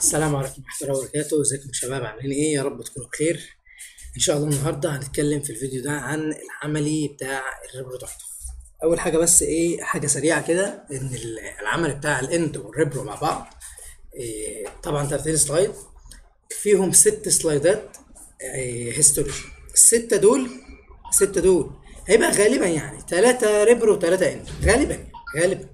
السلام عليكم ورحمة الله وبركاته، ازيكم يا شباب عاملين ايه؟ يا رب تكونوا بخير. ان شاء الله النهارده هنتكلم في الفيديو ده عن العملي بتاع الريبرودكتيف. اول حاجة بس ايه حاجة سريعة كده ان ال- العمل بتاع الاند والريبرو مع بعض إيه طبعا 30 سلايد فيهم ست سلايدات هيستوري الستة دول الستة دول هيبقى غالبا يعني ثلاثة ريبرو وثلاثة اند غالبا غالبا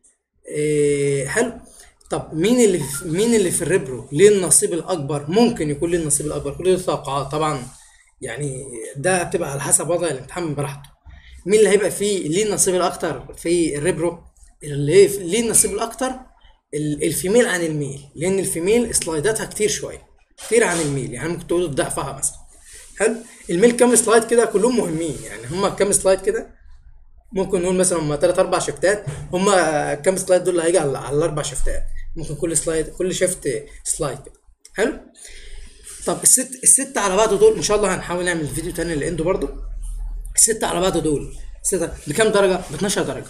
إيه حلو طب مين اللي في مين اللي في الريبرو ليه النصيب الاكبر ممكن يكون ليه النصيب الاكبر كل دي توقعات طبعا يعني ده بتبقى على حسب وضع الامتحان براحته مين اللي هيبقى فيه ليه النصيب الاكتر في الريبرو اللي ليه النصيب الاكتر ال- الفيميل عن الميل لان الفيميل سلايداتها كتير شويه كتير عن الميل يعني ممكن تقول ضعفها مثلا حلو الميل كام سلايد كده كلهم مهمين يعني هم كام سلايد كده ممكن نقول مثلا هم ثلاث اربع شفتات هم كام سلايد دول اللي هيجي على, على الاربع شفتات ممكن كل سلايد كل شفت سلايد كده حلو طب الست الست على بعض دول ان شاء الله هنحاول نعمل فيديو تاني للاندو برضو الست على بعض دول ست بكام درجه ب 12 درجه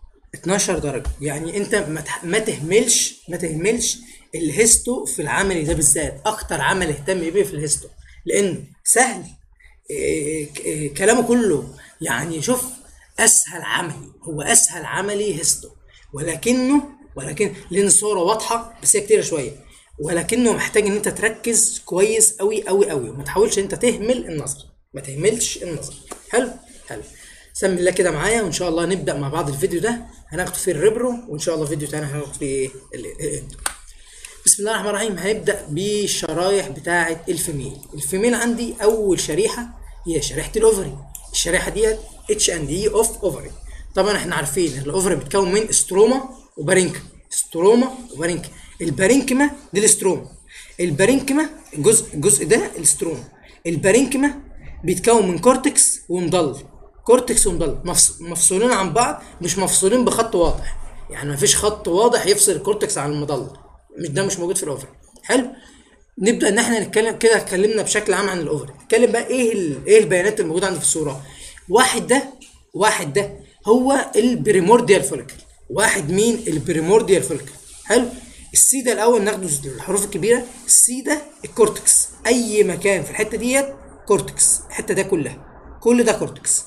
12 درجه يعني انت ما تح- ما تهملش ما تهملش الهيستو في العملي ده بالذات اكتر عمل اهتم بيه في الهيستو لان سهل إيه، ك- إيه، كلامه كله يعني شوف اسهل عملي هو اسهل عملي هيستو ولكنه ولكن لان الصوره واضحه بس هي كتيره شويه ولكنه محتاج ان انت تركز كويس قوي قوي قوي وما تحاولش انت تهمل النظر ما تهملش النظر حلو حلو سمي الله كده معايا وان شاء الله نبدا مع بعض الفيديو ده هناخد فيه الريبرو وان شاء الله فيديو تاني هناخد فيه ايه ال- الاندو بسم الله الرحمن الرحيم هنبدا بالشرايح بتاعه الفيميل الفيميل عندي اول شريحه هي شريحه الاوفري الشريحه ديت اتش اند اي اوف اوفري طبعا احنا عارفين ان الاوفري بتكون من استروما وبارينكما استروما وبارينكما البارينكما دي الاستروما البارينكما الجزء الجزء ده الاستروما البارينكما بيتكون من كورتكس ومضل كورتكس ومضل مفص- مفصولين عن بعض مش مفصولين بخط واضح يعني مفيش خط واضح يفصل الكورتكس عن المضل مش ده مش موجود في الاوفري حلو نبدا ان احنا نتكلم كده اتكلمنا بشكل عام عن الاوفري نتكلم بقى ايه ال... ايه البيانات الموجوده عندي في الصوره واحد ده واحد ده هو البريمورديال فوليكل واحد مين البريمورديال فوليكل حلو السي ده الاول ناخده الحروف الكبيره السي ده الكورتكس اي مكان في الحته ديت كورتكس الحته ده كلها كل ده كورتكس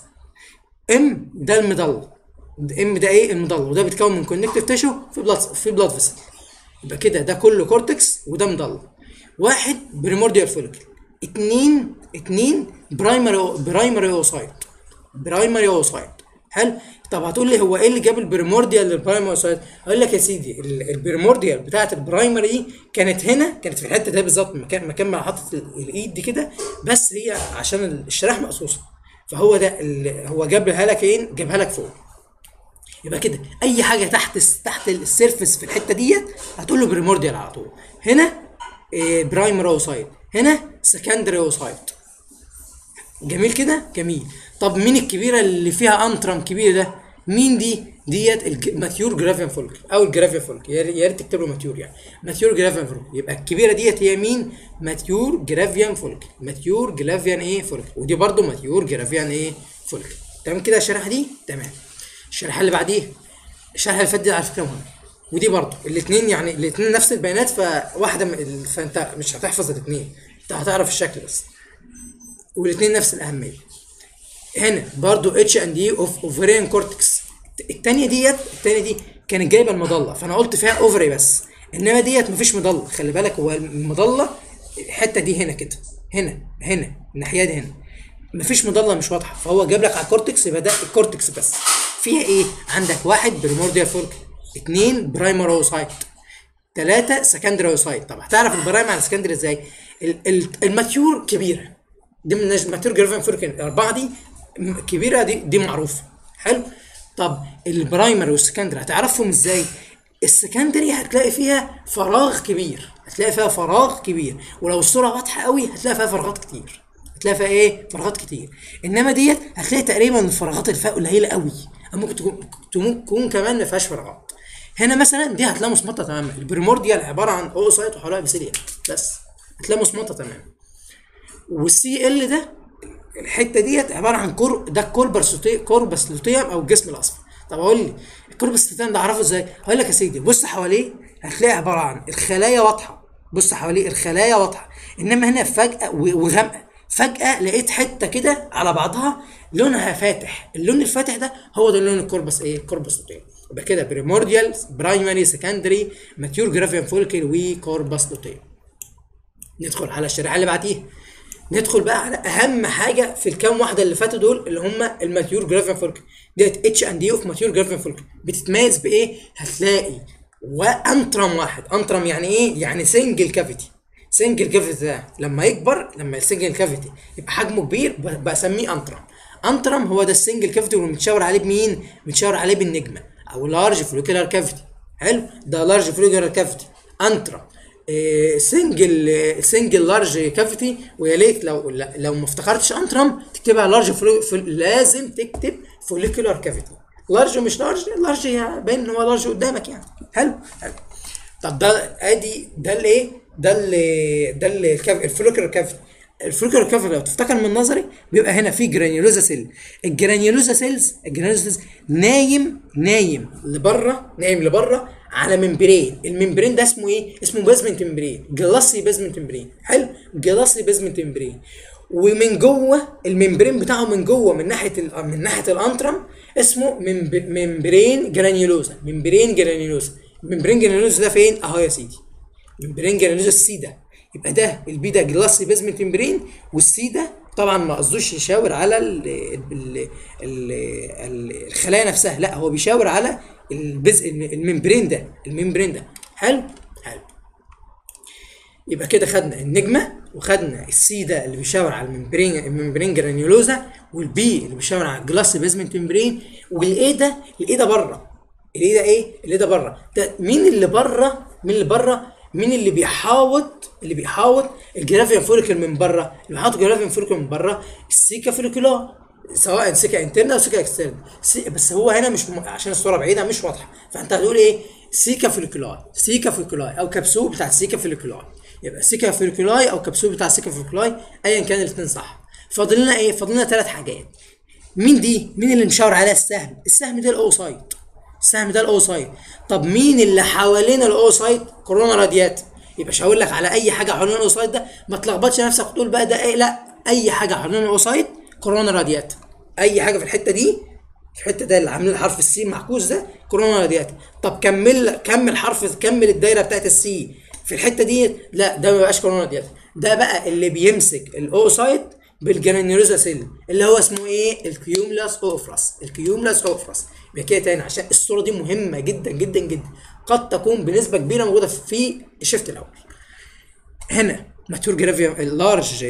ام ده المضل ام ده ايه المضل وده بيتكون من كونكتيف تيشو في بلاد في بلاد فيسل يبقى كده ده كله كورتكس وده مضل واحد بريمورديال فوليكل اتنين اتنين برايمري برايمري اوسايت برايمري اوسايت حلو طب هتقول لي هو ايه اللي جاب البريمورديال للبرايمري اوسايت اقول لك يا سيدي ال- البريمورديال بتاعت البرايمري دي كانت هنا كانت في الحته ده بالظبط مكان مكان ما حاطط ال- الايد دي كده بس هي عشان الشرايح مقصوصه فهو ده ال- هو جابها لك ايه جابها لك فوق يبقى كده اي حاجه تحت الس- تحت السيرفس في الحته ديت هتقول له بريمورديال على طول هنا إيه برايمري اوسايت هنا سكندري اوسايت جميل كده جميل طب مين الكبيره اللي فيها انترم كبير ده مين دي ديت الماتيور جرافيان فولك او الجرافيان فولك يا ريت يا ريت تكتب له ماتيور يعني ماتيور جرافيان فولك يبقى الكبيره ديت هي مين ماتيور جرافيان فولك ماتيور جرافيان ايه فولك ودي برضو ماتيور جرافيان ايه فولك تمام كده الشريحه دي تمام الشريحه اللي بعديها الشريحه اللي فاتت دي على فكره مهمه ودي برضو الاثنين يعني الاثنين نفس البيانات فواحده من فانت مش هتحفظ الاثنين انت هتعرف الشكل بس والاثنين نفس الاهميه هنا برضو اتش اند اي اوف اوفريان كورتكس الثانيه ديت الثانيه دي كانت جايبه المظله فانا قلت فيها اوفري بس انما ديت مفيش مظله خلي بالك هو المظله الحته دي هنا كده هنا هنا الناحيه دي هنا مفيش مظله مش واضحه فهو جاب لك على الكورتكس يبقى ده الكورتكس بس فيها ايه عندك واحد بريمورديال فولك اثنين برايمر اوسايت ثلاثة سكندري اوسايت طب هتعرف البرايم عن السكندري ازاي؟ ال- ال- الماتيور كبيرة دي من الماتيور جرافين فوركن الأربعة دي م- كبيرة دي دي معروفة حلو؟ طب البرايمري والسكندري هتعرفهم ازاي؟ السكندري هتلاقي فيها فراغ كبير هتلاقي فيها فراغ كبير ولو الصورة واضحة قوي هتلاقي فيها فراغات كتير هتلاقي فيها ايه؟ فراغات كتير انما ديت هتلاقي تقريبا الفراغات اللي فيها قليلة قوي أو ممكن تكون تكون تكون كمان ما فيهاش فراغات هنا مثلا دي هتلاقي مصمطه تماما البريمورديال عباره عن اوسايت وحواليها بسيليا بس هتلاقي مصمطه تماما والسي ال ده الحته ديت عباره عن كور ده كوربس كوربس لوتيوم او الجسم الاصفر طب اقول لي الكوربس لوتيوم ده اعرفه ازاي؟ هقول لك يا سيدي بص حواليه هتلاقي عباره عن الخلايا واضحه بص حواليه الخلايا واضحه انما هنا فجاه و- وغامقه فجاه لقيت حته كده على بعضها لونها فاتح اللون الفاتح ده هو ده لون الكوربس ايه الكوربس لوتيل يبقى كده بريمورديال برايمري سكندري ماتيور جرافيان فولكل وكوربس لوتيل ندخل على الشريحه اللي بعديها ندخل بقى على اهم حاجه في الكام واحده اللي فاتوا دول اللي هم الماتيور جرافيان فولك ديت اتش اند دي اوف ماتيور جرافيان فولك بتتميز بايه هتلاقي وانترم واحد انترم يعني ايه يعني سنجل كافيتي سنجل كافيتي ده لما يكبر لما السنجل كافيتي يبقى حجمه كبير ب- بسميه انترم انترم هو ده السنجل كافيتي والمتشاور عليه بمين متشاور عليه بالنجمه او لارج فوليكولار كافيتي حلو ده لارج فوليكولار كافيتي انترم سنجل سنجل لارج كافيتي ويا ليت لو لو ما افتكرتش انترم تكتبها لارج لازم تكتب فوليكولار كافيتي لارج مش لارج لارج هي باين ان هو لارج قدامك يعني حلو حلو طب ده ادي ده الايه ده اللي ده اللي الكاف- الفوليكولار كافيتي الفوليكولار كافيتي لو تفتكر من نظري بيبقى هنا في جرانيولوزا سيل الجرانيولوزا سيلز الجرانيولوزا سيلز نايم نايم لبره نايم لبره على ممبرين الممبرين ده اسمه ايه اسمه بيزمنت ممبرين جلاسي بيزمنت ممبرين حلو جلاسي بيزمنت ممبرين ومن جوه الممبرين بتاعه من جوه من ناحيه ال- من ناحيه الانترم اسمه ممب- ممبرين جرانيولوزا ممبرين جرانيولوزا ممبرين جرانيولوزا ده فين اهو يا سيدي ممبرين جرانيولوزا السي ده يبقى ده البي ده جلاسي بيزمنت ممبرين والسي ده طبعا ما قصدوش يشاور على ال ال ال ال الخلايا نفسها لا هو بيشاور على البز الممبرين ده الممبرين ده حلو حلو يبقى كده خدنا النجمه وخدنا السي ده اللي بيشاور على الممبرين الممبرين جرانيولوزا والبي اللي بيشاور على الجلاس بيزمنت ممبرين والايه ده الايه ده بره الايه ده ايه الايه ده بره ده مين اللي بره مين اللي بره مين اللي بيحاوط اللي بيحاوط الجرافيان فوليكل من بره اللي بيحاوط الجرافيان فوليكل من بره السيكا فوليكولار سواء سيكا انترنا او سيكا اكسترنا سي بس هو هنا مش م... عشان الصوره بعيده مش واضحه فانت هتقول ايه سيكا فوليكولاي سيكا فوليكولاي او كبسول بتاع السيكا فوليكولاي يبقى سيكا فوليكولاي او كبسول بتاع السيكا فوليكولاي ايا كان الاثنين صح فاضل لنا ايه فاضل لنا ثلاث حاجات مين دي مين اللي مشاور عليها السهم السهم ده الاوسايت السهم ده الاوسايت طب مين اللي حوالين الاوسايت كورونا راديات يبقى شاور لك على اي حاجه حوالين الاوسايت ده ما تلخبطش نفسك وتقول بقى ده ايه لا اي حاجه حوالين الاوسايت كورونا راديات اي حاجه في الحته دي في الحته ده اللي عاملين حرف السي معكوس ده كورونا راديات طب كمل كمل حرف كمل الدايره بتاعت السي في الحته دي لا ده ما بقاش كورونا راديات ده بقى اللي بيمسك الاوسايت بالجرانيولوزا سيل اللي هو اسمه ايه الكيوملاس اوفراس الكيوملاس اوفراس يبقى كده تاني عشان الصوره دي مهمه جدا جدا جدا قد تكون بنسبه كبيره موجوده في الشيفت الاول هنا ماتيور جرافيان اللارج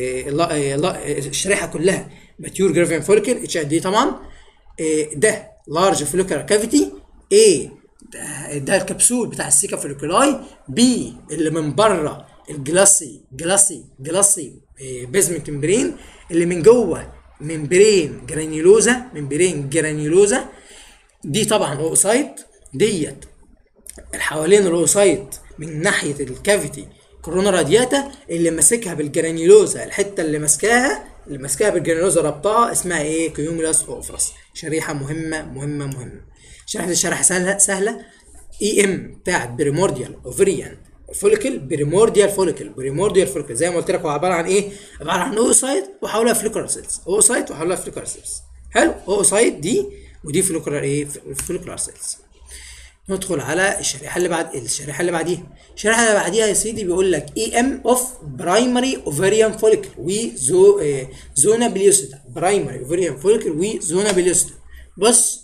الشريحه كلها ماتيور جرافيان فوليكل اتش دي طبعا إيه ده لارج فوليكولار كافيتي ايه ده, ده الكبسول بتاع السيكا فوليكولاي بي اللي من بره الجلاسي جلاسي جلاسي إيه بيزمنت ممبرين اللي من جوه ممبرين جرانيولوزا ممبرين جرانيولوزا دي طبعا اوسايت ديت حوالين الاوسايت من ناحيه الكافيتي كورونا رادياتا اللي ماسكها بالجرانيولوزا الحته اللي ماسكاها اللي ماسكاها بالجرانيولوزا ربطها اسمها ايه كيومولاس اوفرس شريحه مهمه مهمه مهمه شرح الشرح سهله سهله اي ام بتاعت بريمورديال اوفريان فوليكل بريمورديال فوليكل بريمورديال فوليكل زي ما قلت لك هو عباره عن ايه؟ عباره عن اوسايت وحولها فليكر سيلز اوسايت وحولها فليكر سيلز حلو اوسايت دي ودي فليكر ايه؟ فليكر سيلز ندخل على الشريحه اللي بعد الشريحه اللي بعديها الشريحه اللي بعديها يا سيدي بيقول لك اي ام اوف برايمري اوفريان فوليكل وزو زونا بليوسيتا برايمري اوفريان فوليكل وزونا بليوسيتا بص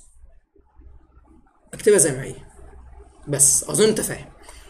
اكتبها زي ما هي بس اظن انت فاهم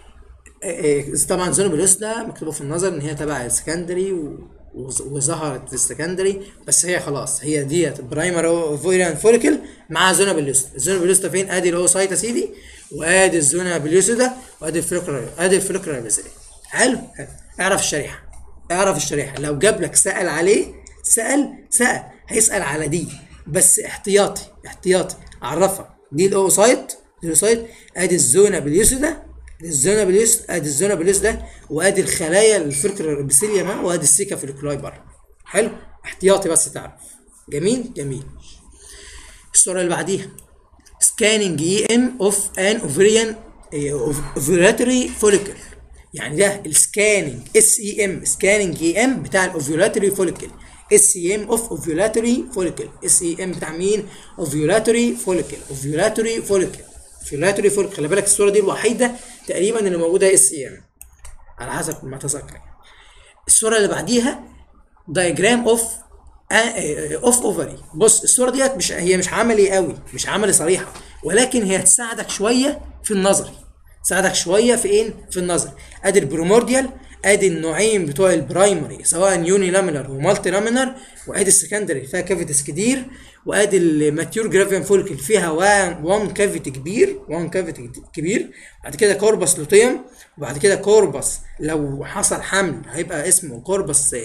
طبعا زونا بليوسيتا مكتوبه في النظر ان هي تبع السكندري و... وظهرت في السكندري بس هي خلاص هي ديت برايمر اوفيريان فوليكل مع زونا بليوستا الزونا بليوستا فين ادي الاوسايت يا سيدي وادي الزونا بليوستا وادي الفلوكرا ادي الفلوكرا البازليه حلو حلو اعرف الشريحه اعرف الشريحه لو جاب لك سال عليه سال سال هيسال على دي بس احتياطي احتياطي اعرفها دي الاوسايت دي الاوسايت ادي الزونا بليوستا الزونا بليس ادي الزونا بليس ده وادي الخلايا الفركر البسيليا ما وادي السيكا في الكلاي بره حلو احتياطي بس تعرف جميل جميل الصوره اللي بعديها سكاننج اي ام اوف ان اوفريان اوفريتوري فوليكل يعني ده السكاننج اس اي ام سكاننج اي ام بتاع الاوفيولاتوري فوليكل اس اي ام اوف اوفيولاتوري فوليكل اس اي ام بتاع مين اوفيولاتوري فوليكل اوفيولاتوري فوليكل اوفيولاتوري فوليكل خلي بالك الصوره دي الوحيده تقريبا اللي موجوده اس اي ام على حسب ما اتذكر الصوره اللي بعديها دايجرام اوف اوف اوفري بص الصوره ديت مش هي مش عملي قوي مش عملي صريحه ولكن هي تساعدك شويه في النظري تساعدك شويه في ايه في النظر ادي البرومورديال ادي النوعين بتوع البرايمري سواء يوني لامينر ومالتي لامينر وادي السكندري فيها كافيتيز كتير وادي الماتيور جرافيان فولكل فيها وان كافيتي كبير وان كافيتي كبير بعد كده كوربس لوتيوم وبعد كده كوربس لو حصل حمل هيبقى اسمه كوربس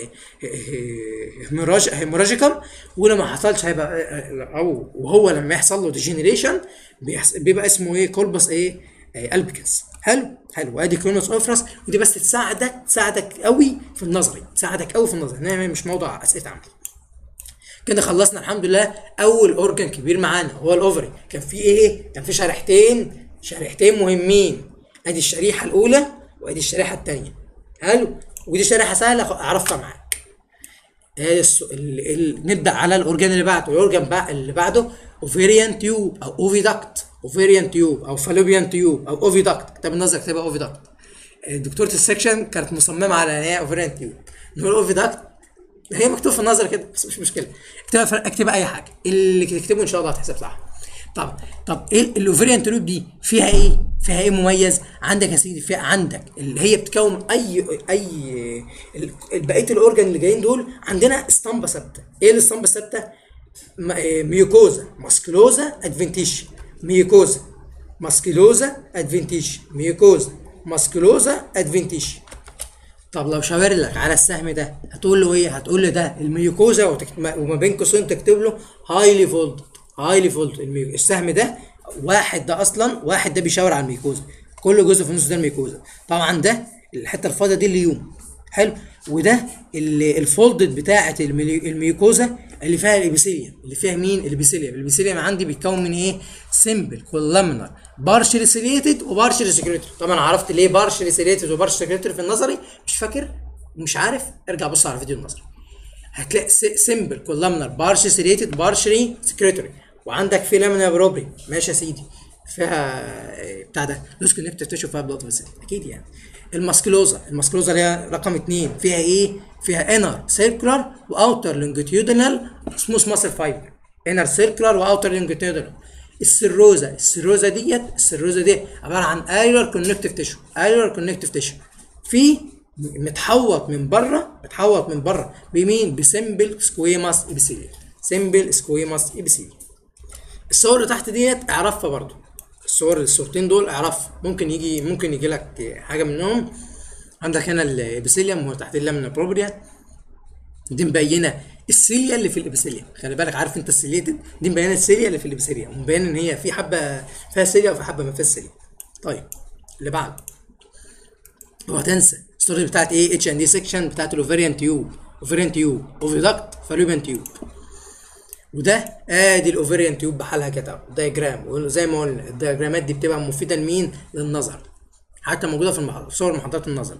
هيموراجيكم ولو ما حصلش هيبقى او وهو لما يحصل له ديجنريشن بيبقى اسمه ايه كوربس ايه البكنس حلو حلو ادي كرونوس اوفرس ودي بس تساعدك تساعدك قوي في النظري تساعدك قوي في النظري انما مش موضوع اسئله عملي كده خلصنا الحمد لله اول اورجان كبير معانا هو الاوفري كان في ايه كان في شريحتين شريحتين مهمين ادي الشريحه الاولى وادي الشريحه الثانيه حلو ودي شريحه سهله اعرفها معاك الس- ال- ال- نبدا على الاورجان اللي بعده الاورجان بقى اللي بعده اوفيريان تيوب او اوفيدكت اوفيريان تيوب او فالوبيان تيوب او اوفيدكت كتاب النظر كتابها اوفيدكت دكتوره السكشن كانت مصممه على ان هي اوفيريان تيوب نقول اوفيدكت هي مكتوب في النظر كده بس مش مشكله اكتبها في- اكتبها اي حاجه اللي تكتبه ان شاء الله هتحسب صح طب طب ايه الاوفيريان تيوب دي فيها ايه فيها ايه مميز عندك يا سيدي فيها عندك اللي هي بتكون اي اي ال- بقيه الاورجان اللي جايين دول عندنا اسطمبه ثابته ايه الاسطمبه الثابته م- آه، ميوكوزا ماسكلوزا ادفنتيش ميوكوزا ماسكلوزا ادفنتيش ميوكوزا ماسكلوزا ادفنتيش طب لو شاور لك على السهم ده هتقول له ايه؟ هتقول له ده الميوكوزا وتكت... وما بين قوسين تكتب له هايلي فولد هايلي فولد الميو... السهم ده واحد ده اصلا واحد ده بيشاور على الميوكوزا كل جزء في النص ده الميوكوزا طبعا ده الحته الفاضيه دي اليوم حلو وده ال- الفولدد بتاعه الميلي- الميوكوزا اللي فيها الابيثيليوم اللي فيها مين الابيثيليوم الابيثيليوم عندي بيتكون من ايه سيمبل كولامنر بارشلي سيليتد وبارشلي سكريتوري طبعا عرفت ليه بارشلي سيليتد وبارشلي سكريتوري في النظري مش فاكر مش عارف ارجع بص على فيديو النظري هتلاقي سيمبل كولامنر بارشلي سيليتد بارشلي سكريتوري وعندك في لامينا بروبري ماشي يا سيدي فيها آه، بتاع ده لوس كونكتيف تيشو فيها بلاد فيسل اكيد يعني الماسكلوزا الماسكلوزا اللي هي رقم اثنين فيها ايه؟ فيها انر سيركولار واوتر لونجيتيودنال سموث ماسل فايبر انر سيركولار واوتر لونجيتيودنال السيروزا السيروزا ديت السيروزا دي عباره عن ايلر كونكتيف تيشو ايلر كونكتيف تيشو في متحوط من بره متحوط من بره بمين؟ بسمبل سكويماس ابيثيليوم سمبل سكويماس ابيثيليوم الصور اللي تحت ديت اعرفها برضو الصور الصورتين دول اعرفها ممكن يجي ممكن يجي لك حاجه منهم عندك هنا الابيثيليوم وتحت اللامنا بروبريا دي مبينه السيليا اللي في الابيثيليوم خلي بالك عارف انت السيليتد دي مبينه السيليا اللي في الابيثيليوم ومبينه ان هي في حبه فيها سيليا وفي حبه ما فيهاش سيليا طيب اللي بعده اوعى تنسى الستوري بتاعت ايه اتش ان دي سيكشن بتاعت الاوفيريان تيوب اوفيريان تيوب اوفيدكت فالوبيان تيوب وده ادي الاوفيريان تيوب بحالها كده دايجرام وزي ما قلنا الدياجرامات دي بتبقى مفيده لمين للنظر حتى موجوده في المحاضرة صور محاضرات النظر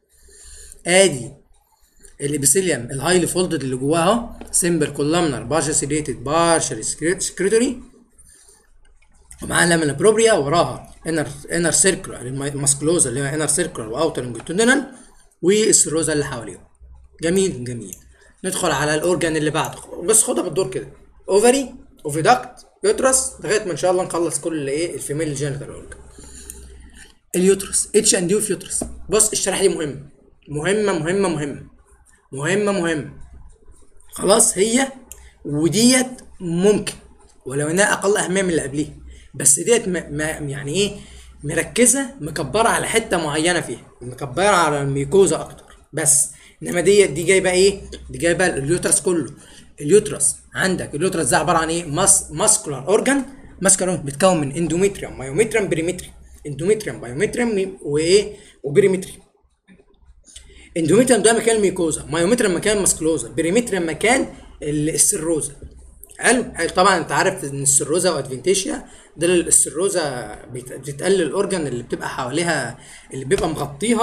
ادي الابيثيليوم الهايلي فولدد اللي جواها اهو سمبل كولامنر بارشل سيليتد بارشل سكريتوري ومعاها لامينا بروبريا وراها انر انر سيركلر الماسكلوزا اللي هي انر سيركلر واوتر لونجيتودينال والسيروزا اللي حواليهم جميل جميل ندخل على الاورجان اللي بعده بس خدها بالدور كده اوفري اوفيدكت يوترس لغايه ما ان شاء الله نخلص كل ايه الفيميل جينيتال اورجان اليوترس اتش اند يو في يوترس بص الشريحه دي مهمه مهمه مهمه مهمه مهمه مهمه خلاص هي وديت ممكن ولو انها اقل اهميه من اللي قبليها بس ديت ما ما يعني ايه مركزه مكبره على حته معينه فيها مكبره على الميكوزا اكتر بس انما ديت دي جايبه ايه دي جايبه اليوترس كله اليوترس عندك اليوترس ده عباره عن ايه ماس ماسكولار اورجان ماسكولار بيتكون من اندوميتريوم مايوميتريوم بريمتري اندوميتريوم بايوميتريوم وايه وبريمتري اندوميتريوم ده مكان الميكوزا مايوميتريوم مكان الماسكلوزا بريمتريوم مكان ال- السيروزا حلو حلو طبعا انت عارف ان السيروزا وادفنتيشيا ده السيروزا بيت- بتقلل الاورجن اللي بتبقى حواليها اللي بيبقى مغطيها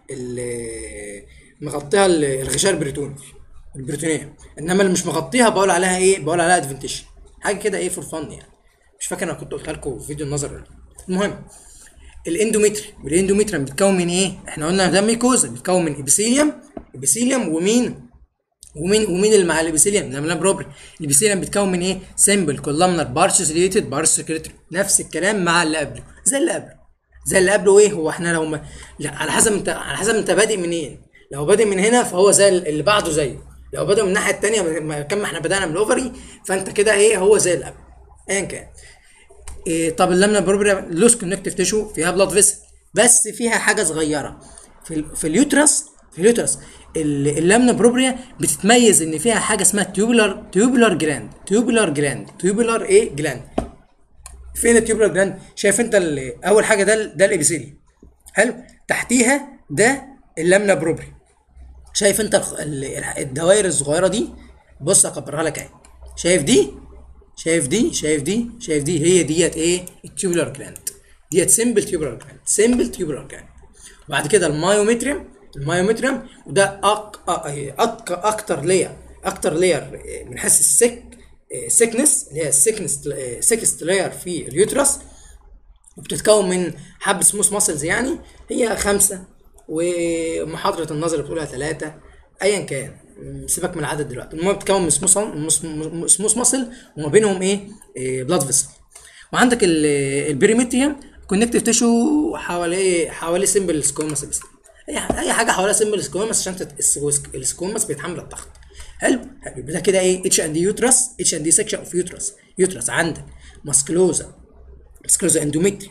ال- مغطيها ال- الغشاء البريتوني البريتونيه انما اللي مش مغطيها بقول عليها ايه بقول عليها ادفنتيشن حاجه كده ايه فور فن يعني مش فاكر انا كنت قلتها لكم في فيديو النظر ولا لأ. المهم الاندومتري والاندومتريم بيتكون من ايه احنا قلنا ده ميكوزا بيتكون من ابيثيليوم ابيثيليوم ومين ومين ومين اللي مع الابيثيليوم لما بروبري الابيثيليوم بيتكون من ايه سمبل كولامنر بارسيليتد بارسيكريتري نفس الكلام مع اللي قبله زي اللي قبله زي اللي قبله ايه هو احنا لو ما لا على حسب انت على حسب انت بادئ منين لو بادئ من هنا فهو زي اللي بعده زيه لو بادئ من الناحيه الثانيه كم ما احنا بدانا من الاوفري فانت كده ايه هو زي اللي قبله ايا كان إيه طب اللامنا بروبريا لوس كونكتيف تيشو فيها بلاد فيسل بس فيها حاجه صغيره في ال في اليوترس في اليوترس ال- اللامنا بروبريا بتتميز ان فيها حاجه اسمها تيوبولار تيوبولار جلاند تيوبولار جلاند تيوبولار ايه جلاند فين التيوبولار جلاند شايف انت ال- اول حاجه ده ال- ده الابيثيليوم حلو تحتيها ده اللامنا بروبري شايف انت الخ- ال- ال- الدوائر الصغيره دي بص اكبرها لك اهي شايف دي شايف دي شايف دي شايف دي هي ديت ايه التيوبولار جلاند ديت سمبل تيوبولار جلاند سمبل تيوبولار جلاند وبعد كده المايومتريم المايومتريم وده أك... أك... اكتر لير اكتر لير من حيث السك سيكنس اللي هي السيكنس سيكست لاير في اليوترس وبتتكون من حب سموث ماسلز يعني هي خمسة ومحاضرة النظر بتقولها ثلاثة أيا كان م، سيبك من العدد دلوقتي المهم بتتكون من سموث سموث ماسل وما بينهم ايه, إيه بلاد فيسل وعندك ال- البريمتريوم كونكتيف تيشو حواليه حواليه سمبل سكوماس بس اي ح- اي حاجه حواليها سمبل سكوماس عشان تت- السكو- السكوماس بيتحمل الضغط حلو حلو يبقى ده كده ايه اتش اند يوترس اتش اند سكشن اوف يوترس يوترس عندك ماسكلوزا ماسكلوزا اندوميتري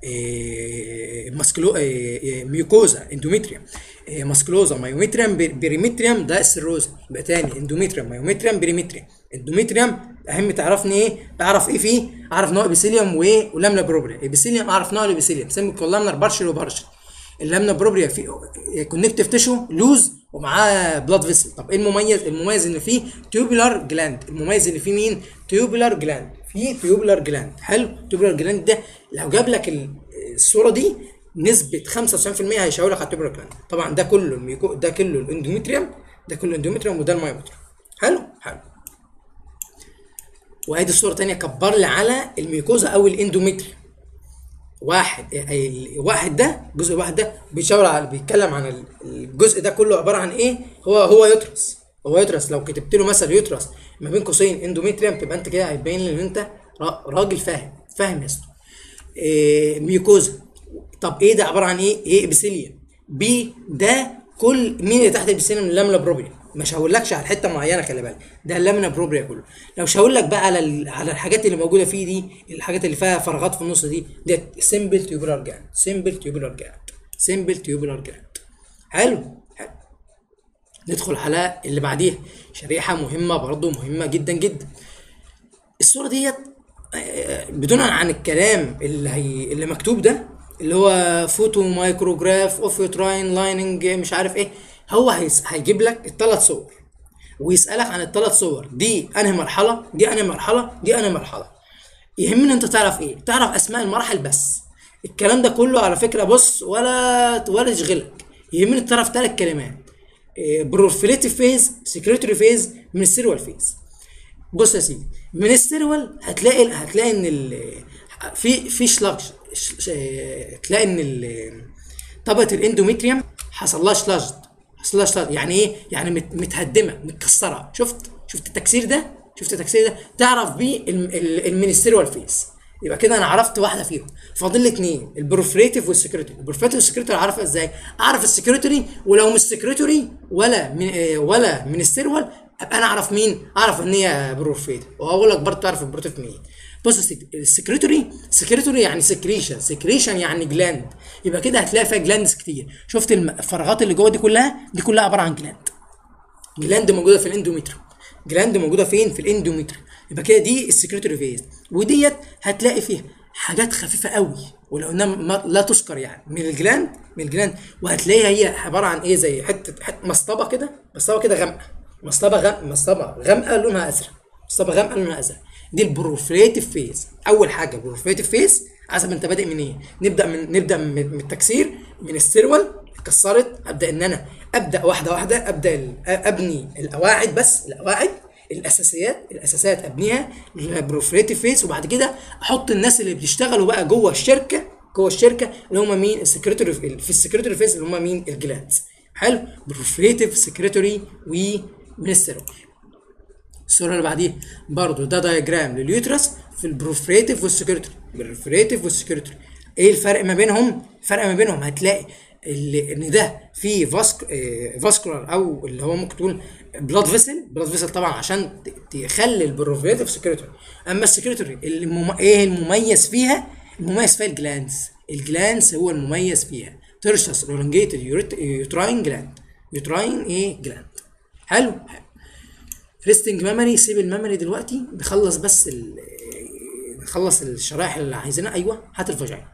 إيه ماسكلو إيه ميوكوزا اندوميتريوم إيه ماسكلوزا مايوميتريوم بي- بيريمتريوم ده السيروزا يبقى تاني اندوميتريوم مايوميتريوم بيريمتريوم اندوميتريوم اهم تعرفني ايه اعرف ايه فيه اعرف نوع ابيثيليوم وايه ولامنا بروبريا ابيثيليوم اعرف نوع الابيثيليوم سمي كولامنر بارشل وبارشل اللامنا بروبريا فيه كونكتيف تيشو لوز ومعاه بلاد فيسل طب ايه المميز المميز ان فيه تيوبولار جلاند المميز ان فيه مين تيوبولار جلاند فيه تيوبولار جلاند حلو تيوبولار جلاند ده لو جاب لك ال- الصوره دي نسبه 95% هيشاور لك على التيوبولار جلاند طبعا ده كله الميكو ده كله الاندوميتريوم ده كله الاندوميتريوم وده المايومتريوم حلو حلو وادي الصوره تانية كبر لي على الميكوزا او الاندوميتريوم واحد ال- واحد ده الجزء الواحد ده بيشاور على بيتكلم عن ال- الجزء ده كله عباره عن ايه هو هو يترس هو يترس لو كتبت له مثلا يترس ما بين قوسين اندوميتريوم تبقى انت كده هيبين لي ان انت را- راجل فاهم فاهم يا اسطى إيه ميوكوزا طب ايه ده عباره عن ايه ايه ابيثيليوم بي ده كل مين اللي تحت الابيثيليوم اللامنا بروبريا مش هقولكش على حته معينه خلي بالك ده اللامنا بروبريا كله لو مش هقول لك بقى على ال- على الحاجات اللي موجوده فيه دي الحاجات اللي فيها فراغات في النص دي دي سمبل تيوبولار جلاند سمبل تيوبولار جلاند سمبل تيوبولار جلاند حلو حلو ندخل على اللي بعديها شريحه مهمه برضو مهمه جدا جدا الصوره ديت آه، بدون عن الكلام اللي هي اللي مكتوب ده اللي هو فوتو مايكروجراف اوف يوتراين لايننج مش عارف ايه هو هيس- هيجيب لك الثلاث صور ويسالك عن الثلاث صور دي انهي مرحله دي انهي مرحله دي انهي مرحله يهمني انت تعرف ايه تعرف اسماء المراحل بس الكلام ده كله على فكره بص ولا ولا تشغلك يهمني تعرف ثلاث كلمات بروفيليتيف فيز سكريتوري فيز من السيروال فيز بص يا سيدي من السيرول هتلاقي هتلاقي ان ال في في شلاج ش- ش- تلاقي ان ال طبقه الاندوميتريوم حصل لها شلاج حصل لها شلاج يعني ايه؟ يعني مت- متهدمه متكسره شفت شفت التكسير ده؟ شفت التكسير ده؟ تعرف بيه ال- ال- المينستيريال فيس يبقى كده انا عرفت واحده فيهم فاضل لي اثنين البروفريتيف والسكريتوري البروفريتيف والسكريتوري اعرفها ازاي اعرف السكريتوري ولو مش سكريتوري ولا من آه، ولا من السيرول ابقى انا اعرف مين اعرف ان هي بروفريتيف واقول لك برضه تعرف البروتيف مين بص يا سيدي السكريتوري سكريتوري يعني سكريشن سكريشن يعني جلاند يبقى كده هتلاقي فيها جلاندز كتير شفت الم- الفراغات اللي جوه دي كلها دي كلها عباره عن جلاند جلاند موجوده في الاندوميتريوم جلاند موجوده فين في الاندوميتريوم يبقى كده دي السكريتوري فيز وديت هتلاقي فيها حاجات خفيفه قوي ولو انها ما- لا تذكر يعني من الجلاند من الجلاند وهتلاقيها هي عباره عن ايه زي حته حته مسطبه كده مسطبه كده غامقه مسطبه غامقه مسطبه غامقه لونها ازرق مسطبه غامقه لونها ازرق دي البروفريتيف فيز اول حاجه البروفريتيف فيز حسب انت بادئ من ايه نبدا من نبدا من, من التكسير من السيرول اتكسرت ابدا ان انا ابدا واحده واحده ابدا ال- ابني القواعد بس القواعد الاساسيات الاساسات ابنيها البروفريتيف فيس وبعد كده احط الناس اللي بيشتغلوا بقى جوه الشركه جوه الشركه اللي هم مين السكرتوري في السكرتوري فيس اللي هم مين الجلادز حلو بروفريتيف سكرتوري ومينسترال الصوره اللي بعديها برضو ده دايجرام لليوترس في البروفريتيف والسكرتوري البروفريتيف والسكرتوري ايه الفرق ما بينهم الفرق ما بينهم هتلاقي اللي ان ده فيه فاسك آه، فاسكولار او اللي هو ممكن تقول بلاد فيسل بلاد فيسل طبعا عشان ت- تخلي البروفريتيف سكرتوري اما السكرتوري المم... ايه المميز فيها المميز فيها الجلانس الجلانس هو المميز فيها ترشس رولونجيتد يوتراين جلاند يوتراين ايه جلاند حلو حلو ريستنج ميموري سيب الميموري دلوقتي نخلص بس ال نخلص الشرائح اللي عايزينها ايوه هات الفاجينا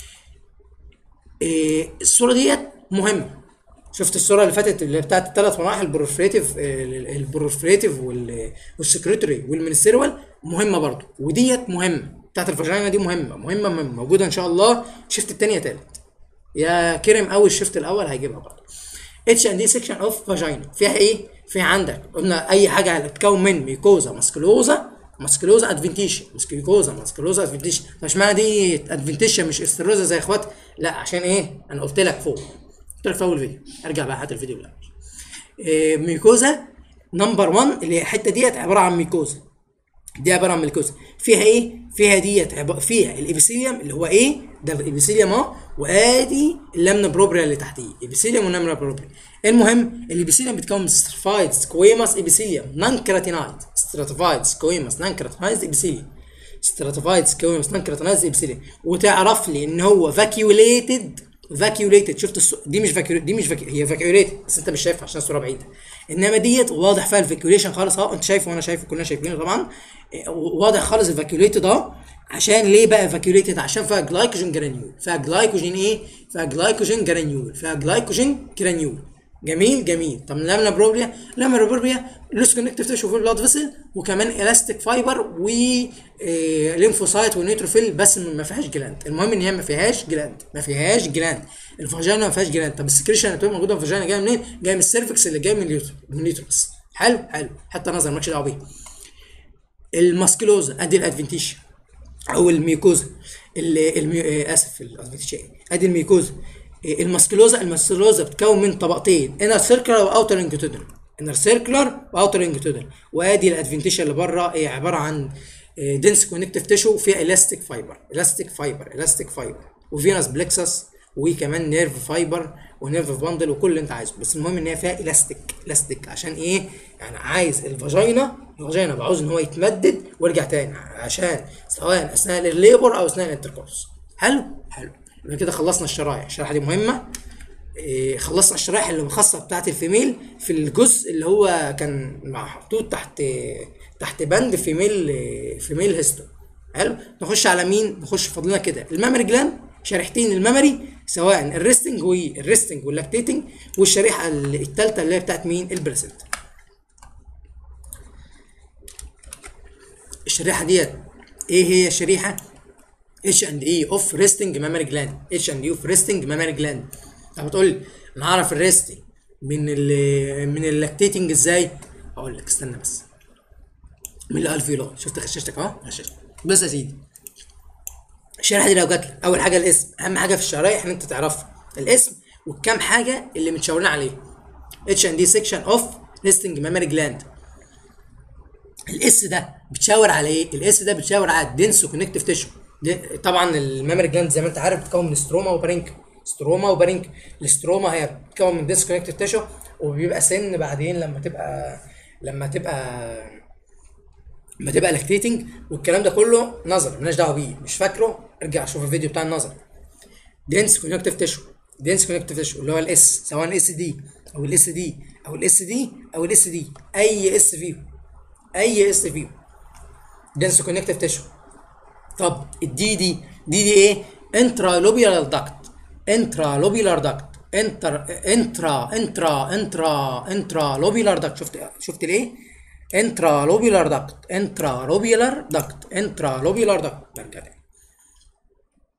إيه الصوره ديت مهمه شفت الصوره اللي فاتت اللي بتاعت الثلاث مراحل البروفريتيف البروفريتيف وال- والسكرتوري والمينستيريال مهمه برضو وديت مهمه بتاعت الفاجينا دي مهمه مهمه مهمة. موجوده ان شاء الله الشيفت الثانيه تالت يا كريم اول الشيفت الاول هيجيبها برضه اتش اند دي سيكشن اوف فاجينا فيها ايه فيها عندك قلنا اي حاجه بتتكون من ميكوزا ماسكلوزا ماسكلوزا ادفنتيشن ماسكلوزا ماسكلوزا ادفنتيشن مش معنى دي ادفنتيشن مش استروزا زي اخوات لا عشان ايه انا قلت لك فوق قلت لك في اول فيديو ارجع بقى هات الفيديو الاول إيه ميكوزا نمبر 1 اللي هي الحته ديت عباره عن ميكوزا دي عباره عن ميكوزا فيها ايه فيها ديت عب- فيها الابيثيليوم اللي هو ايه ده الابيثيليوم اهو وادي اللامنا بروبريا اللي تحتيه ابيثيليوم ولامنا بروبريا المهم الابيثيليوم بيتكون من ستراتيفايد سكويماس ابيثيليوم نان كراتينايد ستراتيفايد سكويماس نان كراتينايد ابيثيليوم ستراتيفايد سكويماس نان كراتينايد ابيثيليوم وتعرف لي ان هو فاكيوليتد فاكيوليتد شفت الصو... دي مش فاكيو دي مش فاكيو... هي فاكيوليتد بس انت مش شايفها عشان الصوره بعيده انما ديت واضح فيها الفاكيوليشن خالص اهو انت شايفه وانا شايفه كلنا شايفينه طبعا إيه، واضح خالص الفاكيوليتد اهو عشان ليه بقى فاكيوليتد عشان فيها جلايكوجين جرانيول فيها جلايكوجين ايه فيها جلايكوجين جرانيول فيها جلايكوجين جرانيول جميل جميل طب لامنا بروبريا لامنا بروبريا لوس كونكتيف تيشو في البلاد فيسل وكمان الاستيك فايبر و آه، ليمفوسايت ونيوتروفيل بس ما فيهاش جلاند المهم ان هي ما فيهاش جلاند ما فيهاش جلاند الفاجينا ما فيهاش جلاند طب السكريشن اللي بتبقى موجوده في الفاجينا جايه منين؟ جايه من السيرفكس اللي جاي من اليوتر من اليوترس حلو حلو حتى نظر مالكش دعوه بيه الماسكلوزا ادي الادفنتيشن او الميوكوزا ال- المي... آه، اسف الادفنتيشن ادي الميوكوزا آه، الماسكلوزا الماسكلوزا بتتكون من طبقتين انر سيركلر واوتر انجتودر انر سيركلر واوتر انجتودر وادي الادفنتيشن اللي بره ايه عباره عن دنس كونكتيف تيشو فيها الاستيك فايبر الاستيك فايبر الاستيك فايبر وفينس بلكسس وكمان نيرف فايبر ونيرف باندل وكل اللي انت عايزه بس المهم ان هي فيها الاستيك الاستيك عشان ايه يعني عايز الفاجينا الفاجينا بعوز ان هو يتمدد ويرجع تاني عشان سواء اثناء الليبر او اثناء الانتركورس حلو حلو يبقى كده خلصنا الشرايح الشريحه دي مهمه إيه، خلصنا الشرائح اللي خاصه بتاعت الفيميل في الجزء اللي هو كان محطوط تحت تحت بند فيميل فيميل هيستو حلو نخش على مين نخش فاضلنا كده المامري جلاند شريحتين المامري سواء الريستنج والريستنج واللاكتيتنج والشريحه الثالثه اللي هي بتاعت مين البريسنت الشريحه ديت ايه هي الشريحه اتش اند اي اوف ريستنج مامري جلاند اتش اند اي اوف ريستنج مامري جلاند طب هتقول لي انا اعرف الريستنج من ال من اللاكتيتنج ازاي اقول لك استنى بس من الالفيولار شفت غششتك اهو غششتك بص يا سيدي الشريحه دي لو جات لك اول حاجه الاسم اهم حاجه في الشرايح ان انت تعرفها الاسم والكام حاجه اللي متشاورين عليه اتش اند دي سيكشن اوف ريستنج مامري جلاند الاس ده بتشاور على ايه؟ الاس ده بتشاور على الدنس كونكتيف تيشو طبعا المامري جلاند زي ما انت عارف بتتكون من ستروما وبارينك ستروما وبارينك الستروما هي بتتكون من دنس كونكتيف تيشو وبيبقى سن بعدين لما تبقى لما تبقى لما تبقى لاكتيتنج والكلام ده كله نظر مالناش دعوه بيه مش فاكره ارجع شوف الفيديو بتاع النظر دنس كونكتيف تيشو دنس كونكتيف تيشو اللي هو الاس سواء الاس دي او الاس دي او الاس دي او الاس دي اي اس فيهم اي اس فيهم دنس كونكتيف تيشو طب الدي دي دي دي ايه انترا لوبيولار داكت انترا لوبيولار داكت انتر انترا انترا انترا انترا لوبيولار داكت شفت شفت ليه انترا لوبيولار داكت انترا لوبيولار داكت انترا لوبيولار داكت برجع تاني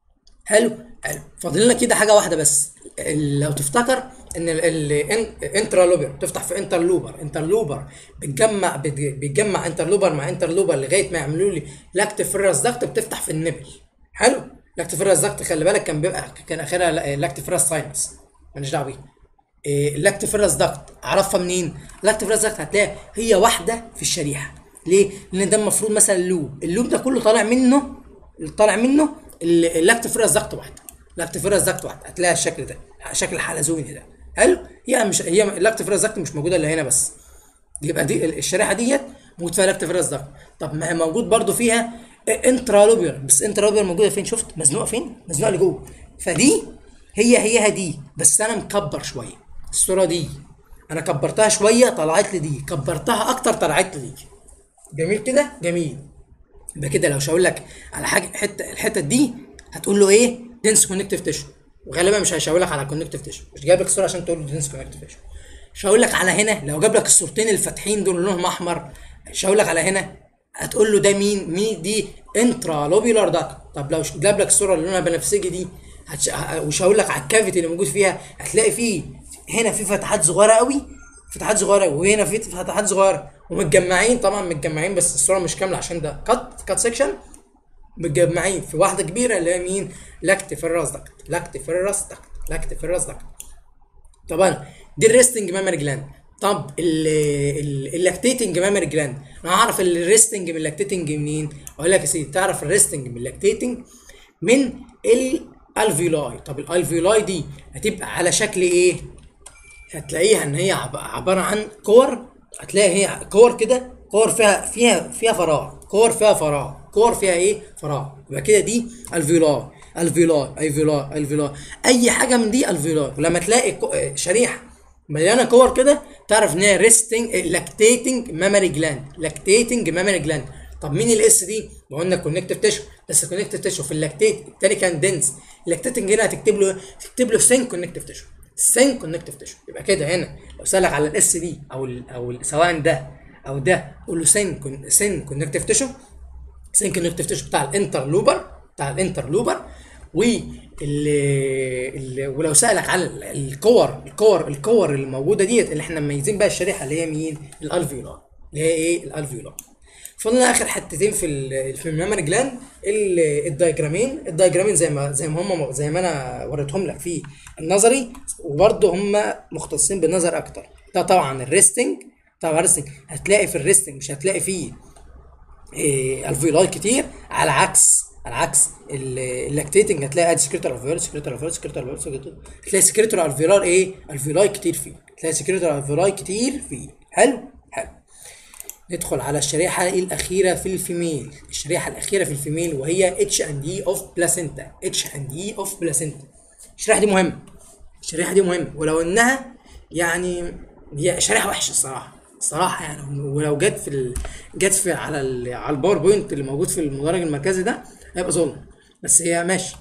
حلو حلو فاضل لنا كده حاجه واحده بس ال- لو تفتكر ان الانترالوبر تفتح في انترلوبر انترلوبر بتجمع بت- بتجمع انترلوبر مع انترلوبر لغايه ما يعملوا لي لاكتيفيرس داكت بتفتح في النبل حلو لاكتيفيرس داكت خلي بالك كان بيبقى كان اخرها لاكتيفيرس ساينس ماليش دعوه بيه إيه، اللاكتيفيرس داكت اعرفها منين؟ اللاكتيفيرس داكت هتلاقي هي واحده في الشريحه ليه؟ لان ده المفروض مثلا اللوب اللوب ده كله طالع منه طالع منه ال- اللاكتيفيرس داكت واحده اللاكتيفيرس داكت واحده هتلاقي الشكل ده شكل الحلزوني ده حلو؟ هي مش هي اللاكتيفيرس داكت مش موجوده الا هنا بس يبقى دي ال- الشريحه ديت موجود فيها لاكتيفيرس داكت طب ما هي موجود برضو فيها انترالوبير بس انترالوبير موجوده فين شفت مزنوقه فين مزنوقه لجوه فدي هي هي دي بس انا مكبر شويه الصوره دي انا كبرتها شويه طلعت لي دي كبرتها اكتر طلعت لي دي جميل كده جميل يبقى كده لو شاور لك على حاجه حته الحته دي هتقول له ايه دنس كونكتيف تيشو وغالبا مش هيشاور لك على كونكتيف تيشو مش جايب لك الصوره عشان تقول له دنس كونكتيف تيشو شاور لك على هنا لو جاب لك الصورتين الفاتحين دول لونهم احمر شاور لك على هنا هتقول له ده مين مين دي انترا لوبيولار داكت طب لو جاب لك الصوره اللي لونها بنفسجي دي هتش... ه- وشاور لك على الكافيتي اللي موجود فيها هتلاقي فيه هنا في فتحات صغيره قوي فتحات صغيره وهنا في فتحات صغيره ومتجمعين طبعا متجمعين بس الصوره مش كامله عشان ده كات كات سيكشن متجمعين في واحده كبيره اللي هي مين لاكتيفيرس داكت لاكتيفيرس داكت لاكتيفيرس داكت طبعا دي الريستنج مامري جلاند طب اللاكتيتنج مامري جلاند انا هعرف الريستنج من اللاكتيتنج منين اقول لك يا سيدي تعرف الريستنج من اللاكتيتنج من الالفيولاي طب الالفيولاي دي هتبقى على شكل ايه هتلاقيها ان هي عب- عباره عن كور هتلاقي هي كور كده كور فيها فيها فيها فراغ كور فيها فراغ كور فيها ايه فراغ يبقى كده دي الفيولاي الفيولاي الفيولاي الفيولاي اي حاجه من دي الفيولاي ولما تلاقي كو- آه، شريحه مليانه كور كده تعرف ان هي ريستنج لاكتيتنج مامري جلاند لاكتيتنج مامري جلاند طب مين الاس دي؟ ما قلنا كونكتيف تيشو بس الكونكتيف تيشو في اللاكتيت التاني كان دنس اللاكتيتنج هنا هتكتب له تكتب له سين كونكتيف تيشو سين كونكتيف تيشو يبقى كده هنا لو سالك على الاس دي او ال او ال سواء ده او ده قول له سين كون سين كونكتيف تيشو سين كونكتيف تيشو بتاع الانترلوبر بتاع الانترلوبر و ال ولو سالك على ال- الكور الكور الكور اللي موجوده ديت اللي احنا مميزين بقى الشريحه اللي هي مين؟ الالفيولا اللي هي ايه؟ الالفيولا فضلنا اخر حتتين في ال في الميموري جلاند ال- الدايجرامين الدايجرامين زي ما زي ما هم زي ما انا وريتهم لك في النظري وبرضه هم مختصين بالنظر اكتر ده طبعا الريستنج طبعا الريستنج هتلاقي في الريستنج مش هتلاقي فيه إيه الفيولاي كتير على عكس على عكس ال- اللاكتيتنج هتلاقي ادي سكريتور الفيولار سكريتور الفيولار سكريتور الفيولار سكريتور هتلاقي سكريتور الفيولار ايه الفيولاي كتير فيه هتلاقي سكريتور الفيولاي كتير فيه حلو حلو ندخل على الشريحة الأخيرة في الفيميل الشريحة الأخيرة في الفيميل وهي اتش اند دي اوف بلاسينتا اتش اند دي اوف بلاسينتا الشريحة دي مهمة الشريحة دي مهمة ولو إنها يعني هي شريحة وحشة الصراحة الصراحة يعني ولو جت في ال... جت في على ال... على الباوربوينت اللي موجود في المدرج المركزي ده هيبقى ظلم بس هي ماشي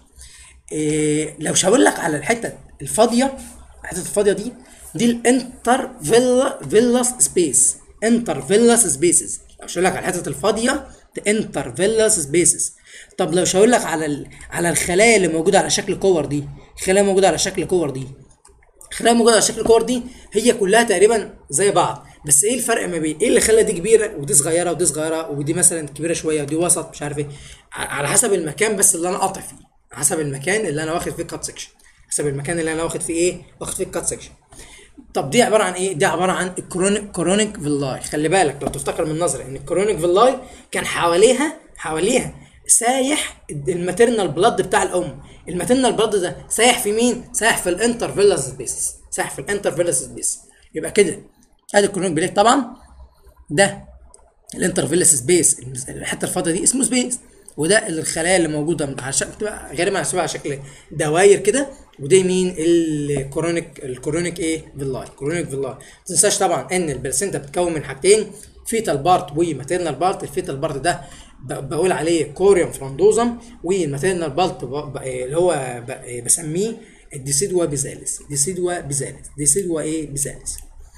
إيه لو شاور لك على الحتة الفاضية الحتة الفاضية دي دي الانتر فيلا فيلاس سبيس انتر فيلاس سبيسز لو شاور لك على الحتة الفاضية انتر فيلاس سبيسز طب لو شاور لك على ال... على الخلايا اللي موجودة على شكل كور دي الخلايا موجودة على شكل كور دي الخلايا الموجوده على شكل كور دي هي كلها تقريبا زي بعض بس ايه الفرق ما بين ايه اللي خلى دي كبيره ودي صغيره ودي صغيره ودي مثلا كبيره شويه ودي وسط مش عارف ايه ع- على حسب المكان بس اللي انا قاطع فيه على حسب المكان اللي انا واخد فيه الكات سكشن حسب المكان اللي انا واخد فيه ايه واخد فيه الكات سكشن طب دي عباره عن ايه دي عباره عن الكرونيك كرونيك فيلاي خلي بالك لو تفتكر من نظري ان الكرونيك فيلاي كان حواليها حواليها سايح الماتيرنال بلاد بتاع الام الماتيرنال بلاد ده سايح في مين سايح في الانتر فيلاس سبيس سايح في الانتر فيلاس سبيس يبقى كده ادي الكرونيك بليك طبعا ده الانتر فيلاس سبيس الحته الفاضيه دي اسمه سبيس وده الخلايا اللي موجوده على شكل بتبقى غالبا محسوبه على شكل دواير كده ودي مين الكورونيك الكورونيك ايه فيلاي كورونيك فيلاي ما تنساش طبعا ان البلاسينتا بتتكون من حاجتين فيتال بارت وماتيرنال بارت الفيتال بارت ده ب- بقول عليه كوريوم فراندوزم والماتيرنال بارت ب- ب- اللي هو ب- بسميه الديسيدوا بيزالس ديسيدوا بيزالس ديسيدوا ايه بيزالس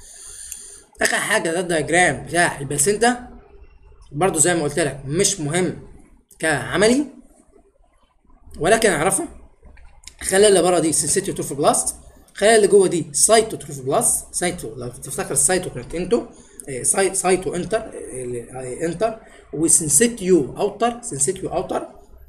اخر حاجه ده الدياجرام بتاع البلاسينتا برضو زي ما قلت لك مش مهم كعملي ولكن اعرفه الخلايا اللي بره دي سنسيتيو تروفوبلاست الخلايا اللي جوه دي سايتو تروفوبلاست سايتو لو تفتكر السايتو كانت انتو إيه، ساي- سايتو انتر إيه، انتر وسنسيتيو اوتر سنسيتيو اوتر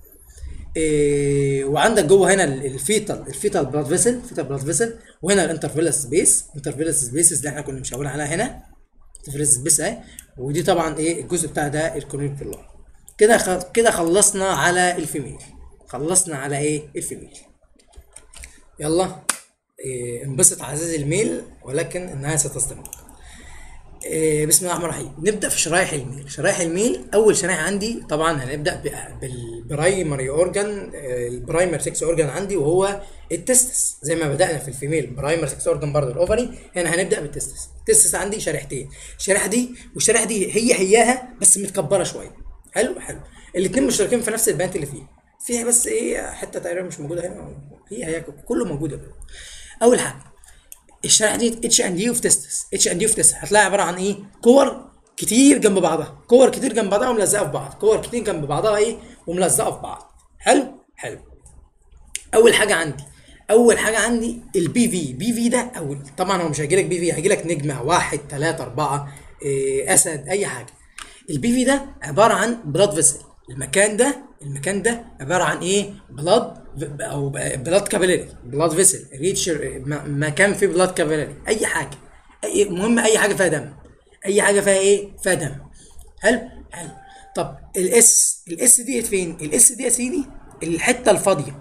إيه وعندك جوه هنا ال- الفيتال الفيتال بلاد فيسل فيتال بلاد فيسل وهنا الانترفيلس سبيس انترفيلس سبيسز اللي احنا كنا مشاورين عليها هنا انترفيلس سبيس اهي ودي طبعا ايه الجزء بتاع ده الكورنيك فيلار كده خ... كده خلصنا على الفيميل خلصنا على ايه الفيميل يلا إيه انبسط عزيزي الميل ولكن النهايه ستستمر إيه، بسم الله الرحمن الرحيم نبدا في شرايح الميل شرايح الميل اول شريحه عندي طبعا هنبدا ب- بالبرايمري اورجان البرايمر 6 اورجان عندي وهو التستس زي ما بدانا في الفيميل برايمر 6 اورجان برضه الاوفري هنا هنبدا بالتستس التستس عندي شريحتين الشريحه دي والشريحه دي هي هياها بس متكبره شويه حلو حلو الاثنين مشتركين في نفس البيانات اللي فيها فيها بس ايه حته تقريبا مش موجوده هنا هي هي كله موجود يا بابا. اول حاجه الشريحه دي اتش اند يو في تستس اتش اند يو في تستس هتلاقي عباره عن ايه كور كتير جنب بعضها كور كتير جنب بعضها وملزقه في بعض كور كتير جنب بعضها ايه وملزقه في بعض حلو حلو اول حاجه عندي اول حاجه عندي البي في بي في ده او طبعا هو مش هيجي لك بي في هيجي لك نجمه واحد ثلاثة أربعة إيه اسد اي حاجه البي في ده عباره عن بلاد فيسل المكان ده المكان ده عباره عن ايه بلاد او بلاد كابيلاري بلاد فيسل ريتش مكان فيه بلاد كابيلاري اي حاجه اي المهم اي حاجه فيها دم اي حاجه فيها ايه فيها دم حلو حلو طب الاس الاس ديت فين الاس دي يا سيدي الحته الفاضيه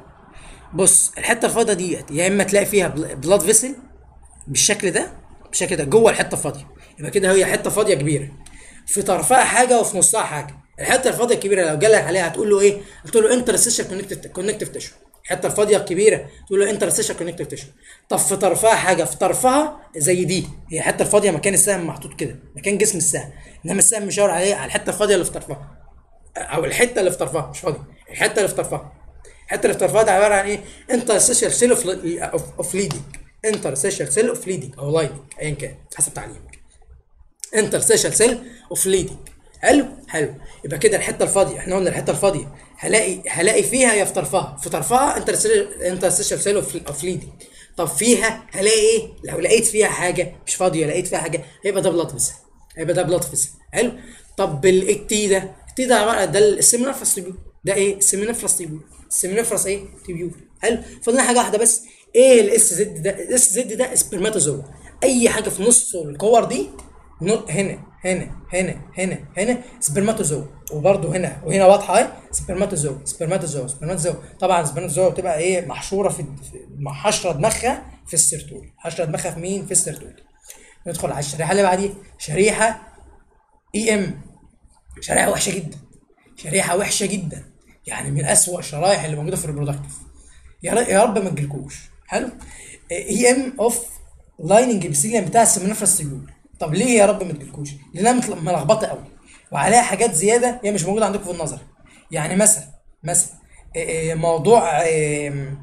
بص الحته الفاضيه ديت يا اما تلاقي فيها بلاد فيسل بالشكل ده بالشكل ده جوه الحته الفاضيه يبقى كده هي حته فاضيه كبيره في طرفها حاجه وفي نصها حاجه الحته الفاضيه الكبيره لو جالك عليها هتقول له ايه هتقول له انترستيشن كونكتيف كونكتيف تيشو الحته الفاضيه الكبيره تقول له انترستيشن كونكتيف تيشو طب في طرفها حاجه في طرفها زي دي هي الحته الفاضيه مكان السهم محطوط كده مكان جسم السهم انما السهم مشاور عليه على الحته الفاضيه اللي في طرفها او الحته اللي في طرفها مش فاضيه الحته اللي في طرفها الحته اللي في طرفها ده عباره عن ايه انترستيشال سيل اوف ليدنج انترستيشال سيل اوف ليدنج او لايدنج ايا كان حسب تعليمك انترستيشال سيل اوف ليدنج حلو حلو يبقى كده الحته الفاضيه احنا قلنا الحته الفاضيه هلاقي هلاقي فيها يا في طرفها في طرفها انترستيشال سيل اوف ليدنج طب فيها هلاقي ايه لو لقيت فيها حاجه مش فاضيه لقيت فيها حاجه هيبقى ده بلاد فيسل هيبقى ده بلاد فيسل حلو طب التي ده التي ده عباره ده السيمينوفرس تيبيول ده ايه السيمينوفرس تيبيول السيمينوفرس ايه تيبيول حلو فاضلنا حاجه واحده بس ايه الاس زد ده الاس زد ده سبرماتوزوا اي حاجه في نص الكور دي نو- هنا هنا هنا هنا هنا سبرماتوزوا وبرده هنا وهنا واضحه اهي سبرماتوزوا سبرماتوزوا سبرماتوزوا طبعا سبرماتوزوا بتبقى ايه محشوره في في- حشره دماغها في السيرتول حشره دماغها في مين في السيرتول ندخل على الشريحه اللي بعديها شريحه اي ام شريحه وحشه جدا شريحه وحشه جدا يعني من اسوأ الشرايح اللي موجوده في الريبرودكتيف يا ر- يا رب ما تجيلكوش حلو اي ام اوف لايننج ابيثيليوم بتاع السيمينوفرس تيبيول طب ليه يا رب ما تجيلكوش لانها متل- ملخبطه قوي وعليها حاجات زياده هي مش موجوده عندكم في النظر يعني مثلا مثلا إيه إيه موضوع إيه